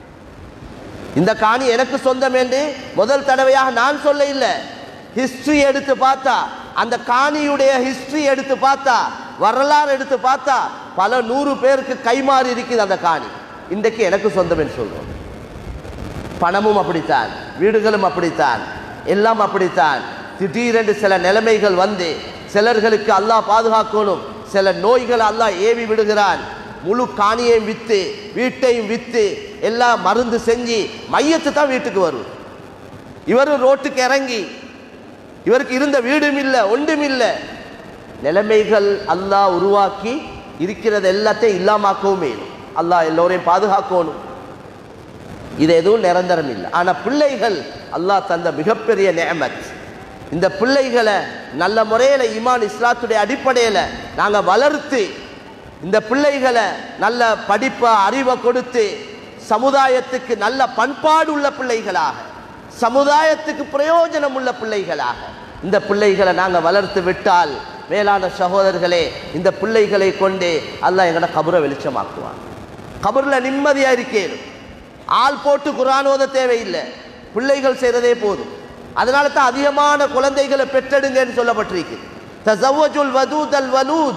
இந்த காணி எனக்கு சொந்தம் என்று முதல் தடவையாக நான் சொல்ல இல்லை ஹிஸ்டரி எடுத்து பார்த்தா அந்த காணியுடைய ஹிஸ்டரி எடுத்து பார்த்தா வரலாறு எடுத்து பார்த்தா பல நூறு பேருக்கு கைமாறி இருக்குது அந்த காணி இன்றைக்கு எனக்கு சொந்தம் என்று சொல்றோம் பணமும் அப்படித்தான் வீடுகளும் அப்படித்தான் எல்லாம் அப்படித்தான் திடீரென்று சில நிலைமைகள் வந்து சிலர்களுக்கு அல்லாஹ் பாதுகாக்கணும் சில நோய்களை அல்லாஹ் ஏவி விடுகிறான் முழு காணியையும் வித்து வீட்டையும் வித்து எல்லாம் மருந்து செஞ்சு மையத்து தான் வீட்டுக்கு வரும் இவரும் ரோட்டுக்கு இறங்கி இவருக்கு இருந்த வீடும் இல்லை ஒன்றும் இல்லை நிலைமைகள் அல்லாஹ் உருவாக்கி இருக்கிறது எல்லாத்தையும் இல்லாமாக்கவும் வேணும் அல்லாஹ் எல்லோரையும் பாதுகாக்கணும் இது எதுவும் நிரந்தரம் இல்லை ஆனால் பிள்ளைகள் அல்லாஹ் தந்த மிகப்பெரிய நேமத் இந்த பிள்ளைகளை நல்ல முறையில் ஈமான் இஸ்லாத்துடைய அடிப்படையில் நாங்கள் வளர்த்து இந்த பிள்ளைகளை நல்ல படிப்பை அறிவை கொடுத்து சமுதாயத்துக்கு நல்ல பண்பாடு உள்ள பிள்ளைகளாக சமுதாயத்துக்கு பிரயோஜனம் உள்ள பிள்ளைகளாக இந்த பிள்ளைகளை நாங்கள் வளர்த்து விட்டால் மேலான சகோதரர்களே இந்த பிள்ளைகளை கொண்டு அல்லாஹ் எங்களோட கபரை வெளிச்சமாக்குவான் கபரில் நிம்மதியாக இருக்கேன் ஆள் போட்டு குரான் ஓத தேவையில்லை பிள்ளைகள் செய்கிறதே போதும் அதனால தான் அதிகமான குழந்தைகளை பெற்றெடுங்கன்னு சொல்லப்பட்டிருக்கு தசவ்வஜுல் வதூத் அல் வலூத்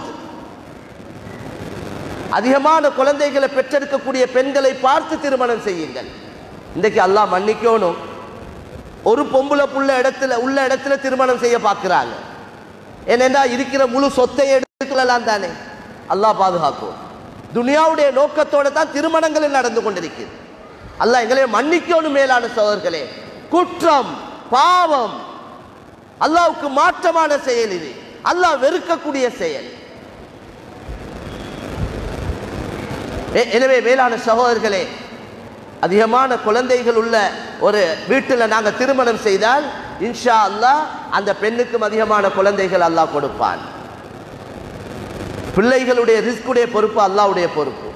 அதிகமான குழந்தைகளை பெற்றெடுக்கக்கூடிய பெண்களை பார்த்து திருமணம் செய்யுங்கள் இன்றைக்கு அல்லாஹ் மன்னிக்கணும் ஒரு பொம்பளை புள்ள இடத்துல உள்ள இடத்துல திருமணம் செய்ய பார்க்குறாங்க ஏனென்றா இருக்கிற முழு சொத்தை எடுத்துக்கொள்ளலாம் தானே அல்லாஹ் பாதுகாக்கும் துனியாவுடைய நோக்கத்தோட தான் திருமணங்கள் நடந்து கொண்டிருக்கிறது அல்லாஹ் எங்களை மன்னிக்கணும் மேலான சோதர்களே குற்றம் பாவம் அல்லாவுக்கு மாற்றமான செயல் இது அல்லாஹ் வெறுக்கக்கூடிய செயல் எ- எனவே மேலான சகோதரர்களே அதிகமான குழந்தைகள் உள்ள ஒரு வீட்டில் நாங்கள் திருமணம் செய்தால் இன்ஷா அல்லாஹ் அந்த பெண்ணுக்கும் அதிகமான குழந்தைகள் அல்லாஹ் கொடுப்பான் பிள்ளைகளுடைய ரிஸ்குடைய பொறுப்பு அல்லாஹ்வுடைய பொறுப்பு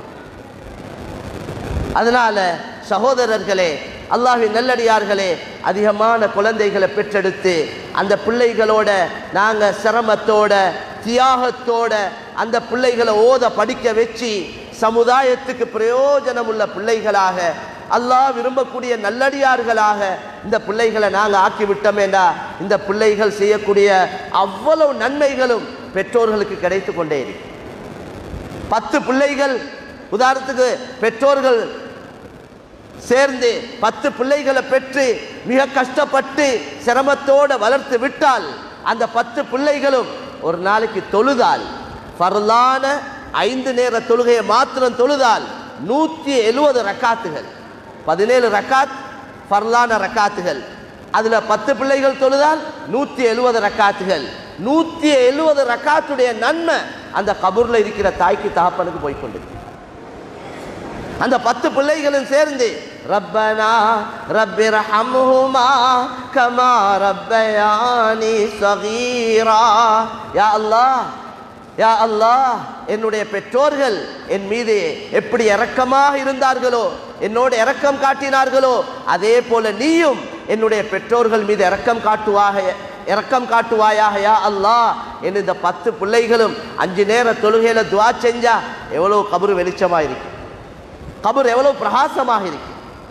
அதனால சகோதரர்களே அல்லாஹ்வின் நல்லடியார்களே அதிகமான குழந்தைகளை பெற்றெடுத்து அந்த பிள்ளைகளோட நாங்கள் சிரமத்தோட தியாகத்தோட அந்த பிள்ளைகளை ஓத படிக்க வச்சு சமுதாயத்துக்கு பிரயோஜனம் உள்ள பிள்ளைகளாக அல்லாஹ் விரும்பக்கூடிய நல்லடியார்களாக இந்த பிள்ளைகளை நாங்கள் ஆக்கி விட்டோமேண்டா இந்த பிள்ளைகள் செய்யக்கூடிய அவ்வளவு நன்மைகளும் பெற்றோர்களுக்கு கிடைத்து கொண்டே இருக்கு பத்து பிள்ளைகள் உதாரணத்துக்கு பெற்றோர்கள் சேர்ந்து பத்து பிள்ளைகளை பெற்று மிக கஷ்டப்பட்டு சிரமத்தோடு வளர்த்து விட்டால் அந்த பத்து பிள்ளைகளும் ஒரு நாளைக்கு தொழுதால் ஃபர்லான ஐந்து நேர தொழுகையை மாத்திரம் தொழுதால் நூற்றி எழுபது ரக்காத்துகள் பதினேழு ரக்காத் ஃபர்லான ரக்காத்துகள் அதுல பத்து பிள்ளைகள் தொழுதால் நூற்றி எழுபது ரக்காத்துகள் நூற்றி எழுபது ரக்காத்துடைய நன்மை அந்த கபூர்ல இருக்கிற தாய்க்கு தகப்பனுக்கு போய் கொண்டிருக்கு அந்த பத்து பிள்ளைகளும் சேர்ந்து ரப்பனா ரப்பி ரஹம்ஹுமா கமா ரப்பயானி சகீரா யா அல்லாஹ் யா அல்லாஹ் என்னுடைய பெற்றோர்கள் என் மீது எப்படி இரக்கமாக இருந்தார்களோ என்னோடு இரக்கம் காட்டினார்களோ அதே போல நீயும் என்னுடைய பெற்றோர்கள் மீது இரக்கம் காட்டுவாக இரக்கம் காட்டுவாயாக யா அல்லாஹ் என்று இந்த பத்து பிள்ளைகளும் அஞ்சு நேர தொழுகையில துவா செஞ்சா எவ்வளவு கபரு வெளிச்சமாக இருக்கு கபர் எவ்வளவு பிரகாசமாக இருக்கு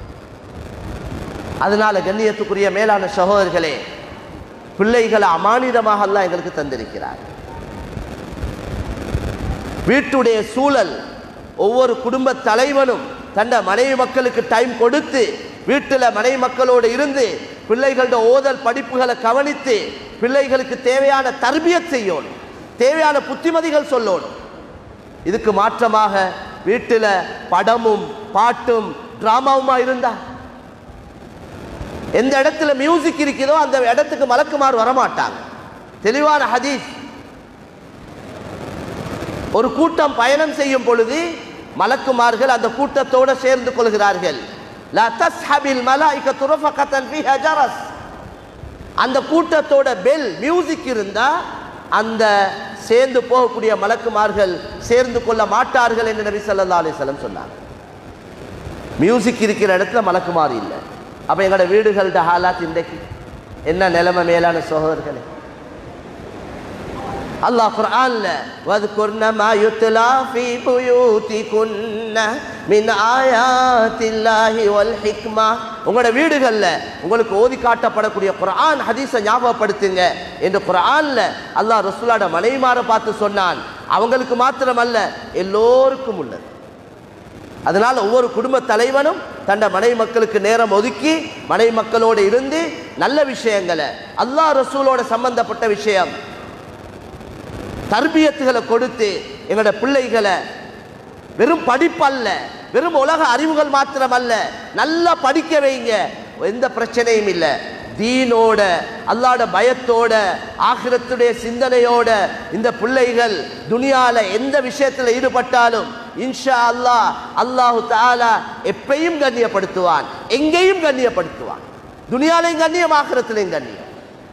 அதனால கண்ணியத்துக்குரிய மேலான சகோதரர்களே பிள்ளைகளை அமானிதமாக அல்லாஹ் எங்களுக்கு தந்திருக்கிறார் வீட்டுடைய சூழல் ஒவ்வொரு குடும்ப தலைவனும் தன்னை மனைவி மக்களுக்கு டைம் கொடுத்து வீட்டில் மனைவி மக்களோடு இருந்து பிள்ளைகளோட ஓதல் படிப்புகளை கவனித்து பிள்ளைகளுக்கு தேவையான தர்பியத் செய்யணும் தேவையான புத்திமதிகள் சொல்லணும் இதுக்கு மாற்றமாக வீட்டில் படமும் பாட்டும் டிராமாவுமா இருந்தா எந்த இடத்துல மியூசிக் இருக்குதோ அந்த இடத்துக்கு மலக்குமார் வரமாட்டாங்க தெளிவான ஹதீஸ் ஒரு கூட்டம் பயணம் செய்யும் பொழுது மலக்குமார்கள் அந்த கூட்டத்தோடு சேர்ந்து கொள்கிறார்கள் லா தஸ்ஹபில் மலாயிகத்து ரஃபகத்தன் ஃபீஹா ஜரஸ் அந்த கூட்டத்தோட பெல் மியூசிக் இருந்தா அந்த சேர்ந்து போகக்கூடிய மலக்குமார்கள் சேர்ந்து கொள்ள மாட்டார்கள் என்று நபி ஸல்லல்லாஹு அலைஹி வஸல்லம் சொன்னாங்க மியூசிக் இருக்கிற இடத்துல மலக்குமார் இல்லை அப்போ எங்களோட வீடுகள்ட ஹாலாத் இன்றைக்கு என்ன நிலைமை மேலான சகோதரர்களே அல்லாஹ் குர்ஆன்ல வذكرن ما يتلى في بيوتكن من آيات الله والحكمة உங்களோட வீடுகள்ல உங்களுக்கு ஓதி காட்டப்படக்கூடிய குர்ஆன் ஹதீஸை ஞாபகப்படுத்துங்க என்று குர்ஆன்ல அல்லாஹ் ரசூலோட மனைவிமார பார்த்து சொன்னான் அவங்களுக்கு மாத்திரமல்ல எல்லோருக்கும் உள்ளது அதனால ஒவ்வொரு குடும்ப தலைவனும் தன்னை மனைவி மக்களுக்கு நேரம் ஒதுக்கி மனைவி மக்களோடு இருந்து நல்ல விஷயங்களை அல்லாஹ் ரசூலோட சம்பந்தப்பட்ட விஷயம் தர்பியத்துகளை கொடுத்து எங்களோட பிள்ளைகளை வெறும் படிப்பு அல்ல வெறும் உலக அறிவுகள் மாத்திரம் அல்ல நல்லா படிக்க வைங்க எந்த பிரச்சனையும் இல்லை தீனோட அல்லாட பயத்தோட ஆகிரத்துடைய சிந்தனையோட இந்த பிள்ளைகள் துனியால எந்த விஷயத்தில் ஈடுபட்டாலும் இன்ஷா அல்லாஹ் அல்லாஹு தாலா எப்பையும் கண்ணியப்படுத்துவான் எங்கேயும் கண்ணியப்படுத்துவான் துனியாலையும் கண்ணியம் ஆகிரத்திலையும் கண்ணியம்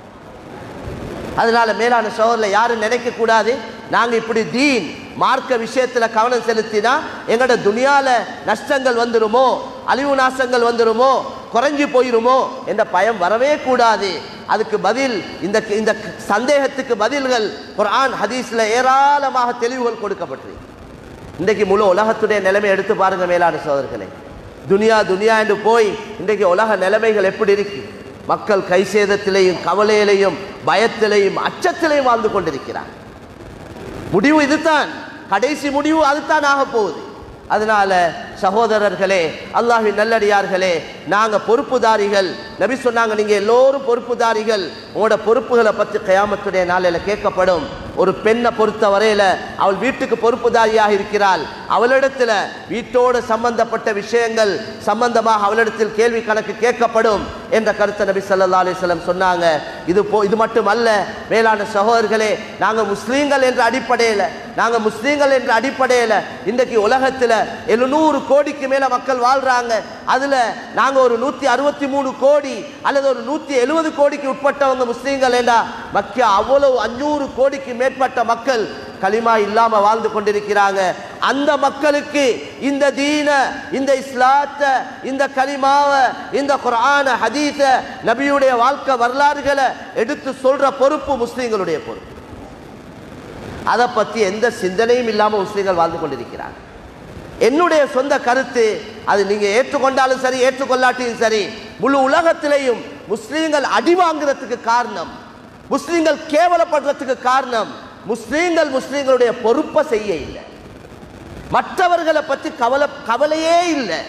அதனால மேலான சோதரில் யாரும் நினைக்க கூடாது நாங்க இப்படி தீன் மார்க்க விஷயத்துல கவனம் செலுத்தினா எங்களோட துனியால நஷ்டங்கள் வந்துருமோ அழிவு நாசங்கள் வந்துருமோ குறைஞ்சு போயிருமோ என்ற பயம் வரவே கூடாது அதுக்கு பதில் இந்த இந்த சந்தேகத்துக்கு பதில்கள் குர்ஆன் ஹதீஸ்ல ஏராளமாக தெளிவுகள் கொடுக்கப்பட்டிருக்கு இன்றைக்கு முழு உலகத்துடைய நிலைமை எடுத்து பாருங்க மேலான சோதர்களே துனியா துனியா என்று போய் இன்றைக்கு உலக நிலைமைகள் எப்படி இருக்கு மக்கள் கை சேதத்திலையும் கவலையிலையும் பயத்திலையும் அச்சத்திலையும் வாழ்ந்து கொண்டிருக்கிறார் முடிவு இதுதான் கடைசி முடிவு அதுதான் ஆக போகுது அதனால சகோதரர்களே அல்லாஹின் நல்லடியார்களே நாங்க பொறுப்புதாரிகள் நபி சொன்னாங்க நீங்க எல்லோரும் பொறுப்புதாரிகள் உங்களோட பொறுப்புகளை பற்றி கயாமத்துடைய நாளையில கேட்கப்படும் ஒரு பெண்ணை பொறுத்த வரையில அவள் வீட்டுக்கு பொறுப்புதாரியாக இருக்கிறாள் அவளிடத்துல வீட்டோடு சம்பந்தப்பட்ட விஷயங்கள் சம்பந்தமாக அவளிடத்தில் கேள்வி கணக்கு கேட்கப்படும் என்ற கருத்தை நபி ஸல்லல்லாஹு அலைஹி வஸல்லம் சொன்னாங்க இது போ இது மட்டும் அல்ல மேலான சகோதரர்களே நாங்க முஸ்லீம்கள் என்ற அடிப்படையில் நாங்க முஸ்லீம்கள் என்ற அடிப்படையில் இன்றைக்கு உலகத்துல எழுநூறு கோடிக்கு மேல மக்கள் வாழ்றாங்க அதுல நாங்க ஒரு நூத்தி அறுபத்தி மூணு கோடி அல்லது ஒரு நூத்தி எழுபது கோடிக்கு உட்பட்டவங்க முஸ்லீம்கள் என்றா மக்கள் அவ்வளவு அஞ்சூறு கோடிக்கு மேற்பட்ட மக்கள் களிமா இல்லாம வாழ்ந்து கொண்டிருக்கிறாங்க அந்த மக்களுக்கு இந்த தீன இந்த இஸ்லாத்தை இந்த கலிமாவை இந்த குர்ஆன ஹதீஸ நபியுடைய வாழ்க்கை வரலாறுகளை எடுத்து சொல்ற பொறுப்பு முஸ்லீம்களுடைய பொறுப்பு அதை பத்தி எந்த சிந்தனையும் இல்லாம முஸ்லீம்கள் வாழ்ந்து கொண்டிருக்கிறாங்க என்னுடைய சொந்த கருத்து அது நீங்க ஏற்றுக்கொண்டாலும் சரி ஏற்றுக்கொள்ளாட்டியும் சரி முழு உலகத்திலேயும் முஸ்லீம்கள் அடி வாங்குறதுக்கு காரணம் முஸ்லீம்கள் கேவலப்படுறதுக்கு காரணம் முஸ்லீம்கள் முஸ்லீம்களுடைய பொறுப்பை செய்ய இல்லை மற்றவர்களை பற்றி கவலை கவலையே இல்லை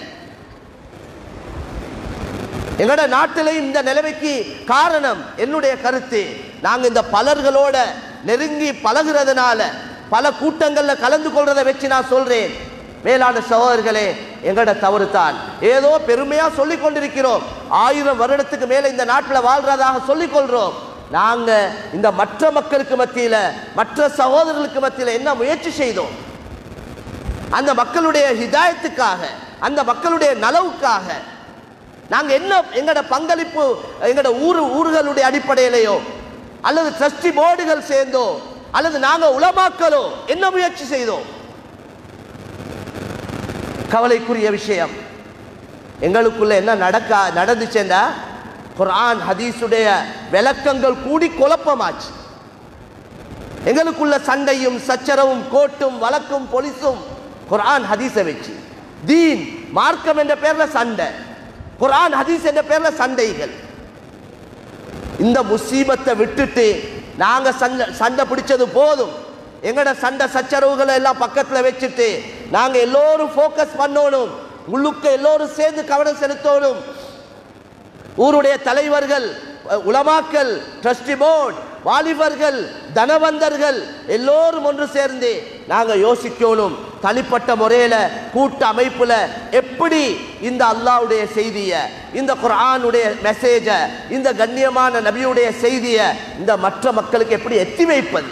எங்கட நாட்டிலையும் இந்த நிலைமைக்கு காரணம் என்னுடைய கருத்து நாங்க இந்த பலர்களோட நெருங்கி பழகுறதுனால பல கூட்டங்கள்ல கலந்து கொள்றதை வச்சு நான் சொல்றேன் மேலான சகோதரர்களே எங்கட தவறு தான் ஏதோ பெருமையா சொல்லிக் கொண்டிருக்கிறோம் ஆயிரம் வருடத்துக்கு மேல இந்த நாட்டில் வாழ்றதாக சொல்லிக் கொள்றோம் நாங்க இந்த மற்ற மக்களுக்கு மத்தியில மற்ற சகோதரர்களுக்கு மத்தியில என்ன முயற்சி செய்தோம் அந்த மக்களுடைய ஹிதாயத்துக்காக அந்த மக்களுடைய நலவுக்காக நாங்க என்ன எங்கட பங்களிப்பு எங்கட ஊர் ஊர்களுடைய அடிப்படையிலேயோ அல்லது ட்ரஸ்டி போர்டுகள் சேர்ந்தோ அல்லது நாங்க உலமாக்களோ என்ன முயற்சி செய்தோம் கவலைக்குரிய விஷயம் எங்களுக்குள்ள என்ன நடக்க நடந்துச்சுன்னா குர்ஆன் ஹதீஸுடைய விளக்கங்கள் கூடி குழப்பமாச்சு எங்களுக்குள்ள சண்டையும் சச்சரவும் கோட்டும் வழக்கும் பொலிசும் குர்ஆன் ஹதீஸை வச்சு தீன் மார்க்கம் என்ற பேர்ல சண்டை குர்ஆன் ஹதீஸ் என்ற பேர்ல சண்டைகள் இந்த முசீபத்தை விட்டுட்டு நாங்க சண்டை சண்டை பிடிச்சது போதும் எங்கட சண்டை சச்சரவுகளை எல்லாம் பக்கத்துல வச்சுட்டு நாங்க எல்லோரும் ஃபோக்கஸ் பண்ணணும் முழுக்க எல்லோரும் சேர்ந்து கவனம் செலுத்தணும் ஊருடைய தலைவர்கள் அஹ், உலமாக்கள் ட்ரஸ்டி போர்டு வாலிபர்கள் தனவந்தர்கள் எல்லோரும் ஒன்று சேர்ந்து நாங்க யோசிக்கணும் தனிப்பட்ட முறையில கூட்டு அமைப்புல எப்படி இந்த அல்லாஹ்வுடைய செய்திய இந்த குர்ஆனுடைய மெசேஜ இந்த கண்ணியமான நபியுடைய செய்திய இந்த மற்ற மக்களுக்கு எப்படி எத்தி வைப்பது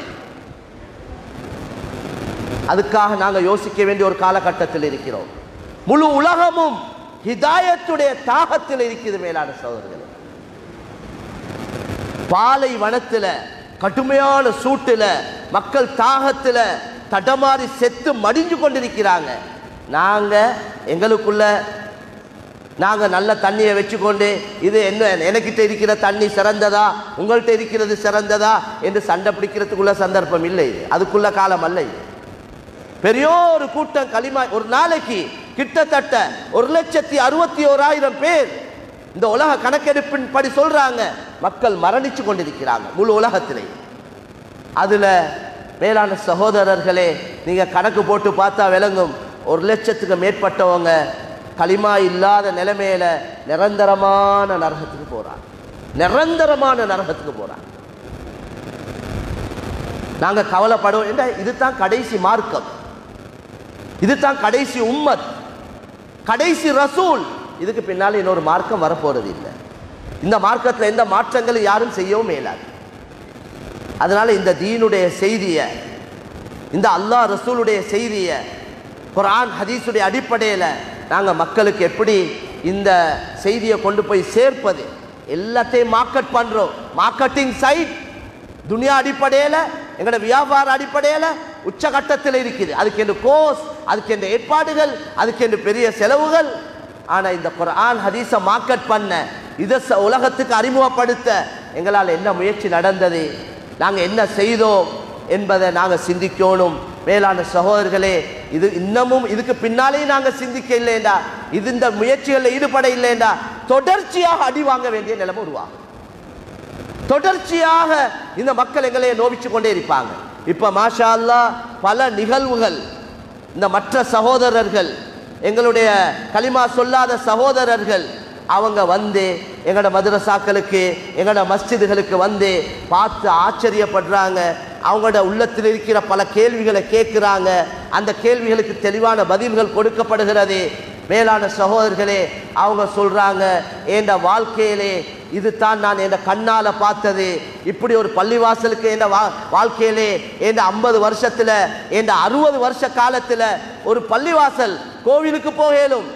அதுக்காக நாங்க யோசிக்க வேண்டிய ஒரு காலகட்டத்தில் இருக்கிறோம் முழு உலகமும் ஹிதாயத்துடைய தாகத்தில் இருக்குது மேலான சகோதரர்களே பாலை வனத்துல கடுமையான சூட்டுல மக்கள் தாகத்துல தடமாறி செத்து மடிஞ்சு கொண்டிருக்கிறாங்க நாங்க எங்களுக்குள்ள நாங்க நல்ல தண்ணியை வச்சுக்கொண்டு இது என்ன எனக்கிட்ட இருக்கிற தண்ணி சிறந்ததா உங்கள்கிட்ட இருக்கிறது சிறந்ததா என்று சண்டை பிடிக்கிறதுக்குள்ள சந்தர்ப்பம் இல்லை இது. அதுக்குள்ள காலம் அல்ல இது பெரிய ஒரு கூட்டம் களிமா ஒரு நாளைக்கு கிட்டத்தட்ட ஒரு லட்சத்தி அறுபத்தி ஓராயிரம் பேர் இந்த உலக கணக்கெடுப்பின் படி சொல்றாங்க மக்கள் மரணிச்சு கொண்டிருக்கிறாங்க முழு உலகத்திலே அதுல மேலான சகோதரர்களே நீங்க கணக்கு போட்டு பார்த்தா விளங்கும் ஒரு லட்சத்துக்கு மேற்பட்டவங்க களிமா இல்லாத நிலைமையில நிரந்தரமான நரகத்துக்கு போறாங்க நிரந்தரமான நரகத்துக்கு போறாங்க நாங்க கவலைப்படுவோம் என்ற இதுதான் கடைசி மார்க்கம் இதுதான் கடைசி உம்மத் கடைசி ரசூல் இதுக்கு பின்னால் இன்னொரு மார்க்கம் வரப்போறது இல்லை இந்த மார்க்கத்தில் எந்த மாற்றங்களும் யாரும் செய்யவும் மேலாது அதனால இந்த தீனுடைய செய்தியை இந்த அல்லாஹ் ரசூலுடைய செய்தியை குர்ஆன் ஹதீஸுடைய அடிப்படையில் நாங்கள் மக்களுக்கு எப்படி இந்த செய்தியை கொண்டு போய் சேர்ப்பது எல்லாத்தையும் மார்க்கெட் பண்ணுறோம் மார்க்கெட்டிங் சைட் துனியா அடிப்படையில் எங்களோட வியாபார அடிப்படையில் உச்சகட்டத்தில் இருக்குது அதுக்கு என்று கோர்ஸ் அதுக்கு என்று ஏற்பாடுகள் அதுக்கு என்று பெரிய செலவுகள் ஆனால் இந்த குர்ஆன் ஹதீஸை மார்க்கெட் பண்ண இதை ச- உலகத்துக்கு அறிமுகப்படுத்த எங்களால் என்ன முயற்சி நடந்தது நாங்கள் என்ன செய்தோம் என்பதை நாங்கள் சிந்திக்கணும் மேலான சகோதரர்களே இது இன்னமும் இதுக்கு பின்னாலேயும் நாங்கள் சிந்திக்க இல்லைண்டா இது இந்த முயற்சிகளில் ஈடுபட இல்லைண்டா தொடர்ச்சியாக அடி வாங்க வேண்டிய நிலைமை உருவாகும் தொடர்ச்சியாக இந்த மக்கள் எங்களை நோவிச்சு கொண்டே இருப்பாங்க இப்ப மாஷா அல்லாஹ் பல நிகழ்வுகள் இந்த மற்ற சகோதரர்கள் எங்களுடைய களிமா சொல்லாத சகோதரர்கள் அவங்க வந்து எங்களோட மதரசாக்களுக்கு எங்களோட மஸ்ஜிதுகளுக்கு வந்து பார்த்து ஆச்சரியப்படுறாங்க அவங்களோட உள்ளத்தில் இருக்கிற பல கேள்விகளை கேட்குறாங்க அந்த கேள்விகளுக்கு தெளிவான பதில்கள் கொடுக்கப்படுகிறது மேலான சகோதரர்களே அவங்க சொல்றாங்க என் வாழ்க்கையிலே இதுதான் நான் என் கண்ணால பார்த்தது இப்படி ஒரு பள்ளிவாசலுக்கு என் வா வாழ்க்கையிலே என் ஐம்பது வருஷத்துல என் அறுபது வருஷ காலத்துல ஒரு பள்ளிவாசல் கோவிலுக்கு போகலும்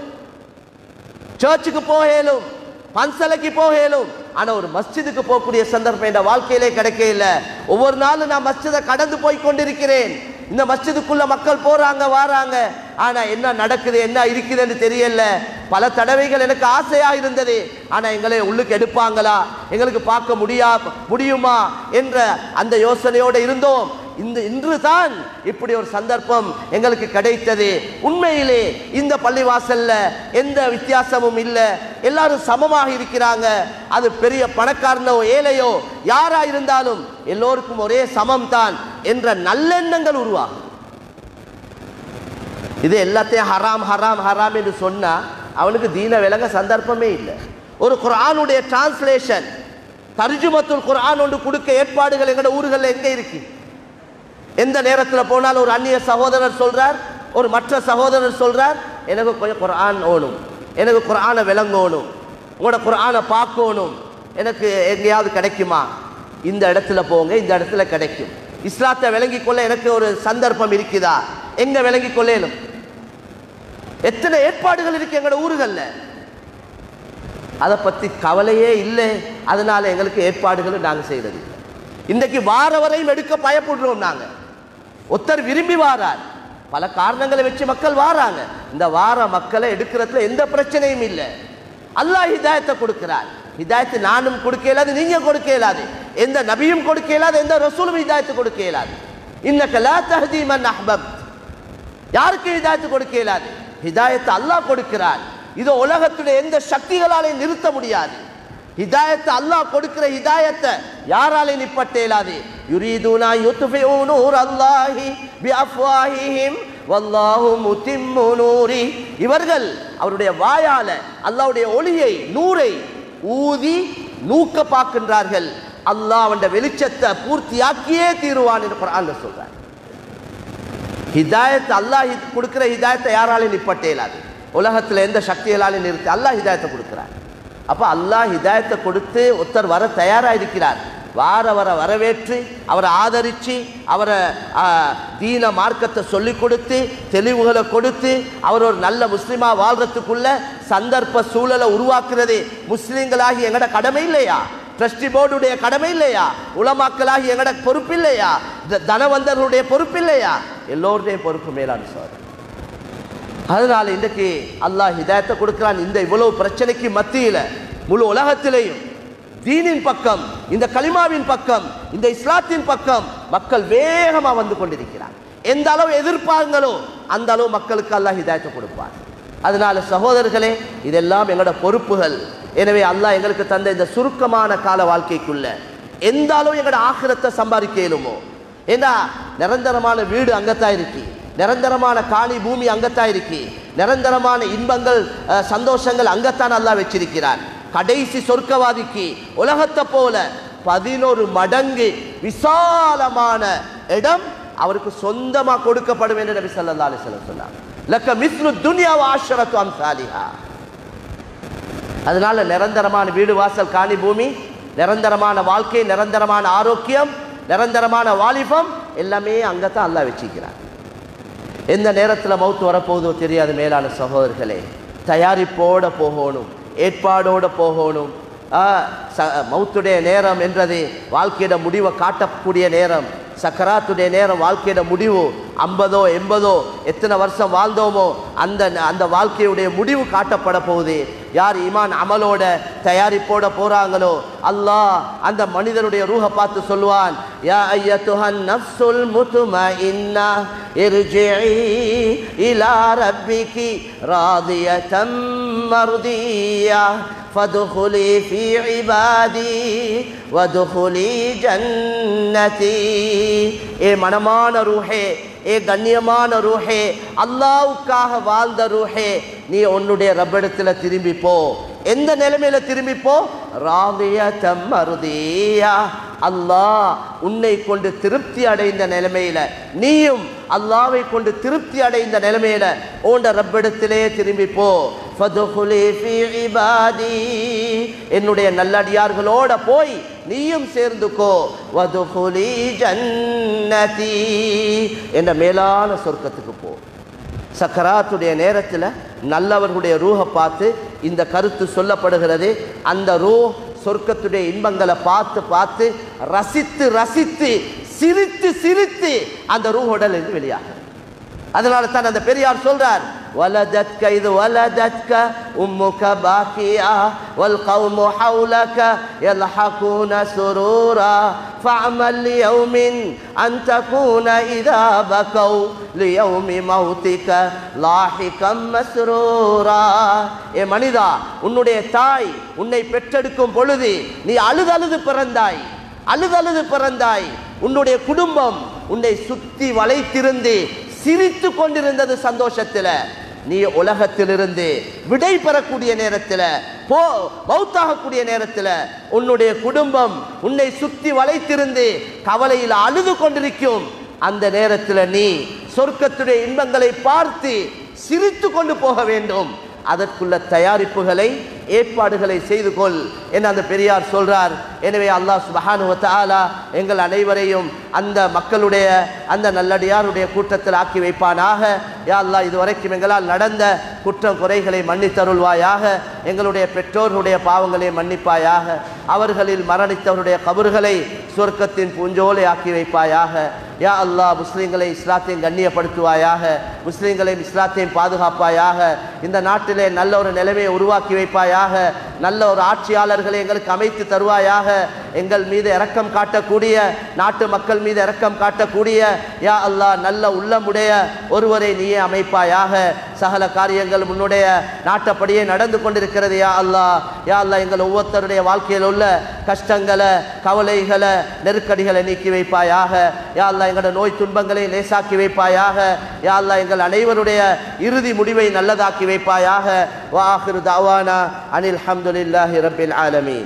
சர்ச்சுக்கு போகலும் பன்சலைக்கு போகலும் ஆனா ஒரு மஸ்ஜிதுக்கு போகக்கூடிய சந்தர்ப்பம் என் வாழ்க்கையிலே கிடைக்க இல்ல ஒவ்வொரு நாளும் நான் மஸ்ஜிதை கடந்து போய் கொண்டிருக்கிறேன் இந்த மஸ்ஜிதுக்குள்ள மக்கள் போறாங்க வாராங்க ஆனா என்ன நடக்குது என்ன இருக்குதுன்னு தெரியல பல தடவைகள் எனக்கு ஆசையா இருந்தது ஆனா எங்களை உள்ளுக்கு எடுப்பாங்களா எங்களுக்கு பார்க்க முடியா முடியுமா என்ற அந்த யோசனையோட இருந்தோம் இந்த இன்று தான் இப்படி ஒரு சந்தர்ப்பம் எங்களுக்கு கிடைத்தது உண்மையிலே இந்த பள்ளிவாசல்ல எந்த வித்தியாசமும் இல்லை எல்லாரும் சமமாக இருக்கிறாங்க அது பெரிய பணக்காரனோ ஏழையோ யாரா இருந்தாலும் எல்லோருக்கும் ஒரே சமம் தான் என்ற நல்லெண்ணங்கள் உருவாகும் இது எல்லாத்தையும் ஹராம் ஹராம் ஹராம் என்று சொன்னா அவனுக்கு தீன விளங்க சந்தர்ப்பமே இல்லை ஒரு குர்ஆனுடைய டிரான்ஸ்லேஷன் தர்ஜுமத்துல் குர்ஆன் ஒன்று கொடுக்க ஏற்பாடுகள் எங்களோட ஊர்களில் எங்க இருக்கு எந்த நேரத்தில் போனாலும் ஒரு அந்நிய சகோதரர் சொல்றார் ஒரு மற்ற சகோதரர் சொல்றார் எனக்கு கொஞ்சம் குர்ஆன் ஓணும் எனக்கு குர்ஆனை விளங்கணும் உங்களோட குர்ஆனை பார்க்கணும் எனக்கு எங்கேயாவது கிடைக்குமா இந்த இடத்துல போங்க இந்த இடத்துல கிடைக்கும் இஸ்லாத்தை விளங்கிக் கொள்ள எனக்கு ஒரு சந்தர்ப்பம் இருக்குதா எங்க விளங்கிக் கொள்ளேனும் எத்தனை ஏற்பாடுகள் இருக்கு எங்களோட ஊர்கள்ல அதை பத்தி கவலையே இல்லை அதனால எங்களுக்கு ஏற்பாடுகளும் நாங்கள் செய்யறது இல்லை இன்றைக்கு வாரவரையும் எடுக்க பயப்படுறோம் நாங்க ஒருத்தர் விரும்பி வாரார் பல காரணங்களை வச்சு மக்கள் வாராங்க இந்த வார மக்களை எடுக்கிறதுல எந்த பிரச்சனையும் இல்லை அல்லாஹ் ஹிதாயத்தை கொடுக்கிறார் ஹிதாயத்து நானும் கொடுக்க இயலாது நீங்க கொடுக்க இயலாது எந்த நபியும் கொடுக்க இயலாது எந்த ரசூலும் ஹிதாயத்து கொடுக்க இயலாது இன்னக்க லா தஹ்தி மன் அஹ்பப் யாருக்கு ஹிதாயத்து கொடுக்க இயலாது ஹிதாயத்தை அல்லாஹ் கொடுக்கிறார் இது உலகத்துடைய எந்த சக்திகளாலையும் நிறுத்த முடியாது ஹிதாயத்தை அல்லாஹ் கொடுக்கிற ஹிதாயத்தை யாராலே நிப்பட்ட இயலாது யுரீதுனா யுத்ஃபிஉ நூர் அல்லாஹி பிஅஃவாஹிஹிம் வல்லாஹு முத்திம்மு நூரி இவர்கள் அவருடைய வாயால அல்லாஹ்வுடைய ஒளியை நூரை ஊதி நூக்க பார்க்கின்றார்கள் அல்லாஹ் அவன் வெளிச்சத்தை பூர்த்தியாக்கியே தீருவான் என்று குர்ஆன்ல சொல்றார் ஹிதாயத் அல்லாஹ் ஹி- கொடுக்கிற ஹிதாயத்தை யாராலையும் நிப்பட்ட இயலாது உலகத்தில் எந்த சக்திகளாலையும் நிறுத்தி அல்லாஹ் ஹிதாயத்தை கொடுக்கிறார் அப்போ அல்லாஹ் ஹிதாயத்தை கொடுத்து ஒருத்தர் வர தயாராக இருக்கிறார் வார வர வரவேற்று அவரை ஆதரித்து அவரை ஆ, தீன மார்க்கத்தை சொல்லிக் கொடுத்து தெளிவுகளை கொடுத்து அவர் ஒரு நல்ல முஸ்லீமாக வாழ்றதுக்குள்ள சந்தர்ப்ப சூழலை உருவாக்குறது முஸ்லீம்களாகி எங்கட கடமை இல்லையா ட்ரஸ்டி போர்டுடைய கடமை இல்லையா உலமாக்களாகி எங்கட பொறுப்பு இல்லையா த- தனவந்தர்களுடைய பொறுப்பு இல்லையா எல்லோருடைய பொறுப்பு மேலான சார் அதனால இன்றைக்கு அல்லாஹ் ஹிதாயத்தை கொடுக்கிறான் இந்த இவ்வளவு பிரச்சனைக்கு மத்தியில முழு உலகத்திலேயும் தீனின் பக்கம் இந்த கலிமாவின் பக்கம் இந்த இஸ்லாத்தின் பக்கம் மக்கள் வேகமா வந்து கொண்டிருக்கிறார் எந்த அளவு எதிர்ப்பாங்களோ அந்த அளவு மக்களுக்கு அல்லாஹ் ஹிதாயத்தை கொடுப்பார் அதனால சகோதரர்களே இதெல்லாம் எங்களோட பொறுப்புகள் எனவே அல்லாஹ் எங்களுக்கு தந்த இந்த சுருக்கமான கால வாழ்க்கைக்குள்ள எந்த அளவு எங்களோட ஆக்கிரத்தை சம்பாதிக்க இயலுமோ ஏன்னா நிரந்தரமான வீடு அங்கத்தான் இருக்கு நிரந்தரமான காணி பூமி அங்கத்தான் இருக்கு நிரந்தரமான இன்பங்கள் அஹ், சந்தோஷங்கள் அங்கத்தான் அல்லாஹ் வச்சிருக்கிறார் கடைசி சொர்க்கவாதிக்கு உலகத்தை போல பதினொரு மடங்கு விசாலமான இடம் அவருக்கு சொந்தமா கொடுக்கப்படும் என்று நபி ஸல்லல்லாஹு அலைஹி வஸல்லம் சொன்னார் லக்க மிஸ்லு துன்யா வ அஷ்ரத்து அம்சாலிஹா அதனால நிரந்தரமான வீடு வாசல் காணி பூமி நிரந்தரமான வாழ்க்கை நிரந்தரமான ஆரோக்கியம் நிரந்தரமான வாலிபம் எல்லாமே அங்கத்தான் அல்லாஹ் வச்சிக்கிறார் எந்த நேரத்தில் மவுத்து வரப்போகுதோ தெரியாது மேலான சகோதரர்களே தயாரிப்போட போகணும் ஏற்பாடோட போகணும் ஆ, ச- மவுத்துடைய நேரம் என்றது வாழ்க்கையோட முடிவை காட்டக்கூடிய நேரம் சக்கராத்துடைய நேரம் வாழ்க்கையோட முடிவு ஐம்பதோ எண்பதோ எத்தனை வருஷம் வாழ்ந்தோமோ அந்த அந்த வாழ்க்கையுடைய முடிவு காட்டப்பட போகுது யார் ஈமான் அமலோட தயாரிப்போட போறாங்களோ அல்லாஹ் அந்த மனிதனுடைய ரூஹ பார்த்து சொல்லுவான் யா ஐயத்துஹன் நஃப்ஸுல் முத்மஇன்னா இர்ஜிஇ இலா ரப்பிகி ராதியதம் மர்தியா فادخلي في عبادي وادخلي جنتي ஏ மனமான ரூஹே ஏ கண்ணியமான ரூஹே அல்லாவுக்காக வாழ்ந்த ரூஹே நீ உன்னுடைய ரப்பிடத்துல திரும்பி போ எந்த நிலைமையில திரும்பி போ ராதிய தம்மருதியா அல்லாஹ் உன்னை கொண்டு திருப்தி அடைந்த நிலைமையில நீயும் அல்லாவை கொண்டு திருப்தி அடைந்த நிலைமையில ஓண்ட ரப்பிடத்திலே திரும்பி போ ஃபதுகுலி ஃபீ இபாதி என்னுடைய நல்லடியார்களோட போய் நீயும் சேர்ந்துக்கோ வதுகுலி ஜன்னதி என்ற மேலான சொர்க்கத்துக்கு போ சக்கராத்துடைய நேரத்தில் நல்லவர்களுடைய ரூஹை பார்த்து இந்த கருத்து சொல்லப்படுகிறது அந்த ரூ சொர்க்கத்துடைய இன்பங்களை பார்த்து பார்த்து ரசித்து ரசித்து சிரித்து சிரித்து அந்த ரூ உடலிருந்து வெளியாகும் அதனால தான் அந்த பெரியார் சொல்றார் ولدتك إذ ولدتك أمك باكيا والقوم حولك يلحقون سرورا فاعمل ليوم أن تكون إذا بكوا ليوم موتك لاحقا مسرورا ஏ மனிதா உன்னுடைய தாய் உன்னை பெற்றெடுக்கும் பொழுது நீ அழுது அழுது பிறந்தாய் அழுது அழுது பிறந்தாய் உன்னுடைய குடும்பம் உன்னை சுத்தி வளைத்திருந்து சிரித்து கொண்டிருந்தது சந்தோஷத்துல நீ உலகத்திலிருந்து விடை பெறக்கூடிய நேரத்தில் போ மௌத்தாகக்கூடிய நேரத்தில் உன்னுடைய குடும்பம் உன்னை சுத்தி வளைத்திருந்து கவலையில் அழுது கொண்டிருக்கும் அந்த நேரத்தில் நீ சொர்க்கத்துடைய இன்பங்களை பார்த்து சிரித்து கொண்டு போக வேண்டும் அதற்குள்ள தயாரிப்புகளை ஏற்பாடுகளை செய்து கொள் என்று அந்த பெரியார் சொல்றார் எனவே அல்லாஹ் சுபஹானு வ தஆலா எங்கள் அனைவரையும் அந்த மக்களுடைய அந்த நல்லடியாருடைய கூட்டத்தில் ஆக்கி வைப்பானாக யா அல்லாஹ் இதுவரைக்கும் எங்களால் நடந்த குற்றம் குறைகளை மன்னித்தருள்வாயாக எங்களுடைய பெற்றோர்களுடைய பாவங்களை மன்னிப்பாயாக அவர்களில் மரணித்தவருடைய கபறுகளை சொர்க்கத்தின் பூஞ்சோலை ஆக்கி வைப்பாயாக யா அல்லாஹ் முஸ்லீம்களை இஸ்லாத்தையும் கண்ணியப்படுத்துவாயாக முஸ்லீம்களையும் இஸ்லாத்தையும் பாதுகாப்பாயாக இந்த நாட்டிலே நல்ல ஒரு நிலைமையை உருவாக்கி வைப்பாயாக நல்ல ஒரு ஆட்சியாளர்களை எங்களுக்கு அமைத்து தருவாயாக எங்கள் மீது இரக்கம் காட்டக்கூடிய நாட்டு மக்கள் மீது இரக்கம் காட்டக்கூடிய யா அல்லாஹ் நல்ல உள்ளமுடைய ஒருவரை நீயே அமைப்பாயாக சகல காரியங்கள் உன்னுடைய நாட்டப்படியே நடந்து கொண்டிருக்கிறது யா அல்லாஹ் யா அல்லாஹ் எங்கள் ஒவ்வொருத்தருடைய வாழ்க்கையில் உள்ள கஷ்டங்களை கவலைகளை நெருக்கடிகளை நீக்கி வைப்பாயாக யா அல்லாஹ் எங்களோட நோய் துன்பங்களை லேசாக்கி வைப்பாயாக யா அல்லாஹ் எங்கள் அனைவருடைய இறுதி முடிவை நல்லதாக்கி வைப்பாயாக வாஹிரு தாவானா அனில் ஹம்துலில்லாஹி ரப்பில் ஆலமீன்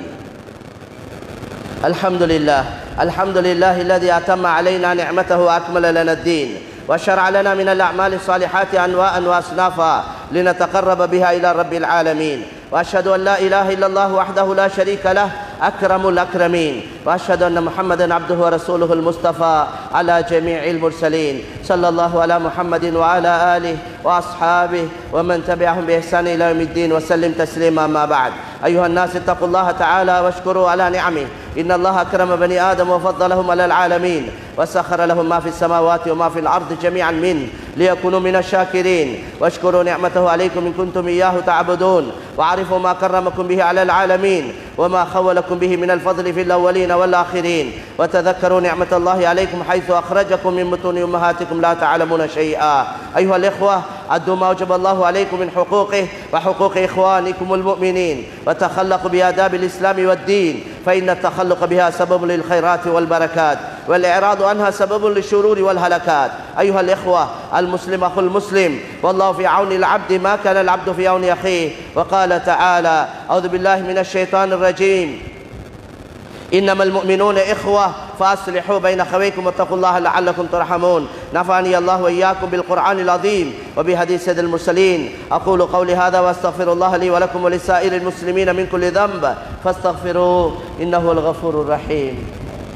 الحمد لله الحمد لله الذي أتم علينا نعمته وأكمل لنا الدين وشرع لنا من الأعمال الصالحات أنواعا وأصنافا لنتقرب بها إلى رب العالمين وأشهد أن لا إله إلا الله وحده لا شريك له أكرم الأكرمين وأشهد أن محمدا عبده ورسوله المصطفى على جميع المرسلين صلى الله على محمد وعلى آله وأصحابه ومن تبعهم بإحسان إلى يوم الدين وسلم تسليما ما بعد أيها الناس اتقوا الله تعالى واشكروا على نعمه إن الله أكرم بني آدم وفضلهم على العالمين وسخر لهم ما في السماوات وما في الأرض جميعا منه ليكونوا من الشاكرين واشكروا نعمته عليكم إن كنتم إياه تعبدون وعرفوا ما كرمكم به على العالمين وما خولكم به من الفضل في الأولين والآخرين وتذكروا نعمة الله عليكم حيث أخرجكم من بطون أمهاتكم لا تعلمون شيئا أيها الإخوة أدوا ما وجب الله عليكم من حقوقه وحقوق إخوانكم المؤمنين وتخلقوا بآداب الإسلام والدين فإن التخلق بها سبب للخيرات والبركات والإعراض عنها سبب للشرور والهلكات أيها الإخوة المسلم أخو المسلم والله في عون العبد ما كان العبد في عون أخيه وقال تعالى أعوذ بالله من الشيطان الرجيم إنما المؤمنون إخوة فأصلحوا بين أخويكم واتقوا الله لعلكم ترحمون نفعني الله وإياكم بالقرآن العظيم وبحديث سيد المرسلين أقول قولي هذا وأستغفر الله لي ولكم ولسائر المسلمين من كل ذنب فاستغفروه إنه هو الغفور الرحيم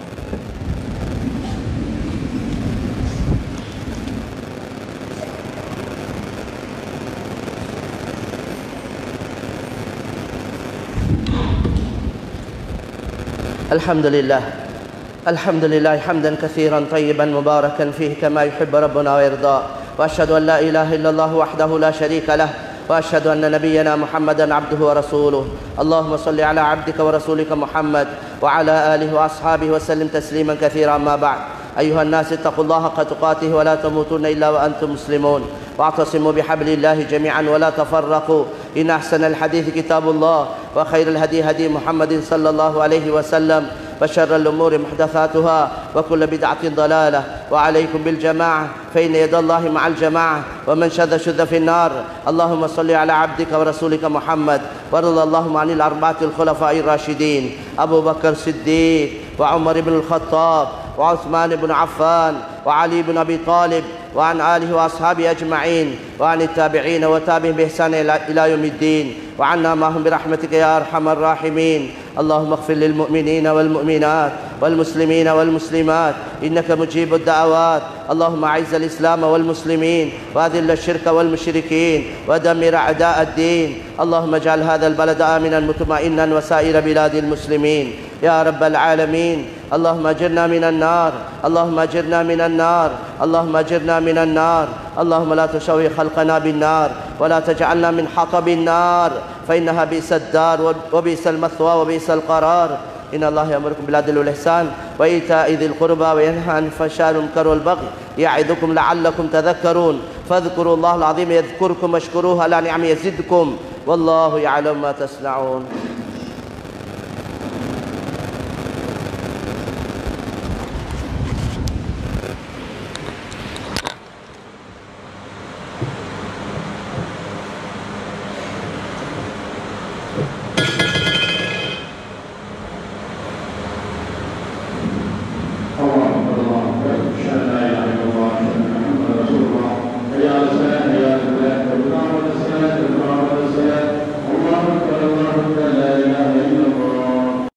الحمد لله الحمد لله حمدا كثيرا طيبا مباركا فيه كما يحب ربنا ويرضى واشهد ان لا اله الا الله وحده لا شريك له واشهد ان نبينا محمدا عبده ورسوله اللهم صل على عبدك ورسولك محمد وعلى اله واصحابه وسلم تسليما كثيرا اما بعد ايها الناس اتقوا الله حق تقاته ولا تموتن الا وانتم مسلمون واعتصموا بحبل الله جميعا ولا تفرقوا ان احسن الحديث كتاب الله وخير الهدي هدي محمد صلى الله عليه وسلم وشر الأمور محدثاتها وكل بدعة ضلالة وعليكم بالجماعة فإن يد الله مع الجماعة ومن شذ شذ في النار اللهم صل على عبدك ورسولك محمد وارض اللهم عن الأربعة الخلفاء الراشدين أبو بكر الصديق وعمر بن الخطاب وعثمان بن عفان وعلي بن أبي طالب وعن آله وأصحابه أجمعين وعن التابعين وتابعهم بإحسان إلى يوم الدين وعنا معهم برحمتك يا أرحم الراحمين اللهم اغفر للمؤمنين والمؤمنات والمسلمين والمسلمات إنك مجيب الدعوات اللهم أعز الإسلام والمسلمين وأذل الشرك والمشركين ودمر أعداء الدين اللهم اجعل هذا البلد آمنا مطمئنا وسائر بلاد المسلمين يا رب العالمين اللهم اجرنا من النار اللهم اجرنا من النار اللهم اجرنا من النار اللهم لا تشوي خلقنا بالنار ولا تجعلنا من حطب النار فإنها بئس الدار وبئس المثوى وبئس القرار إن الله يأمركم بالعدل والإحسان وإيتاء ذي القربى وينهى عن الفحشاء والمنكر والبغي يعظكم لعلكم تذكرون فاذكروا الله العظيم يذكركم واشكروه على نعم يزدكم والله يعلم ما تصنعون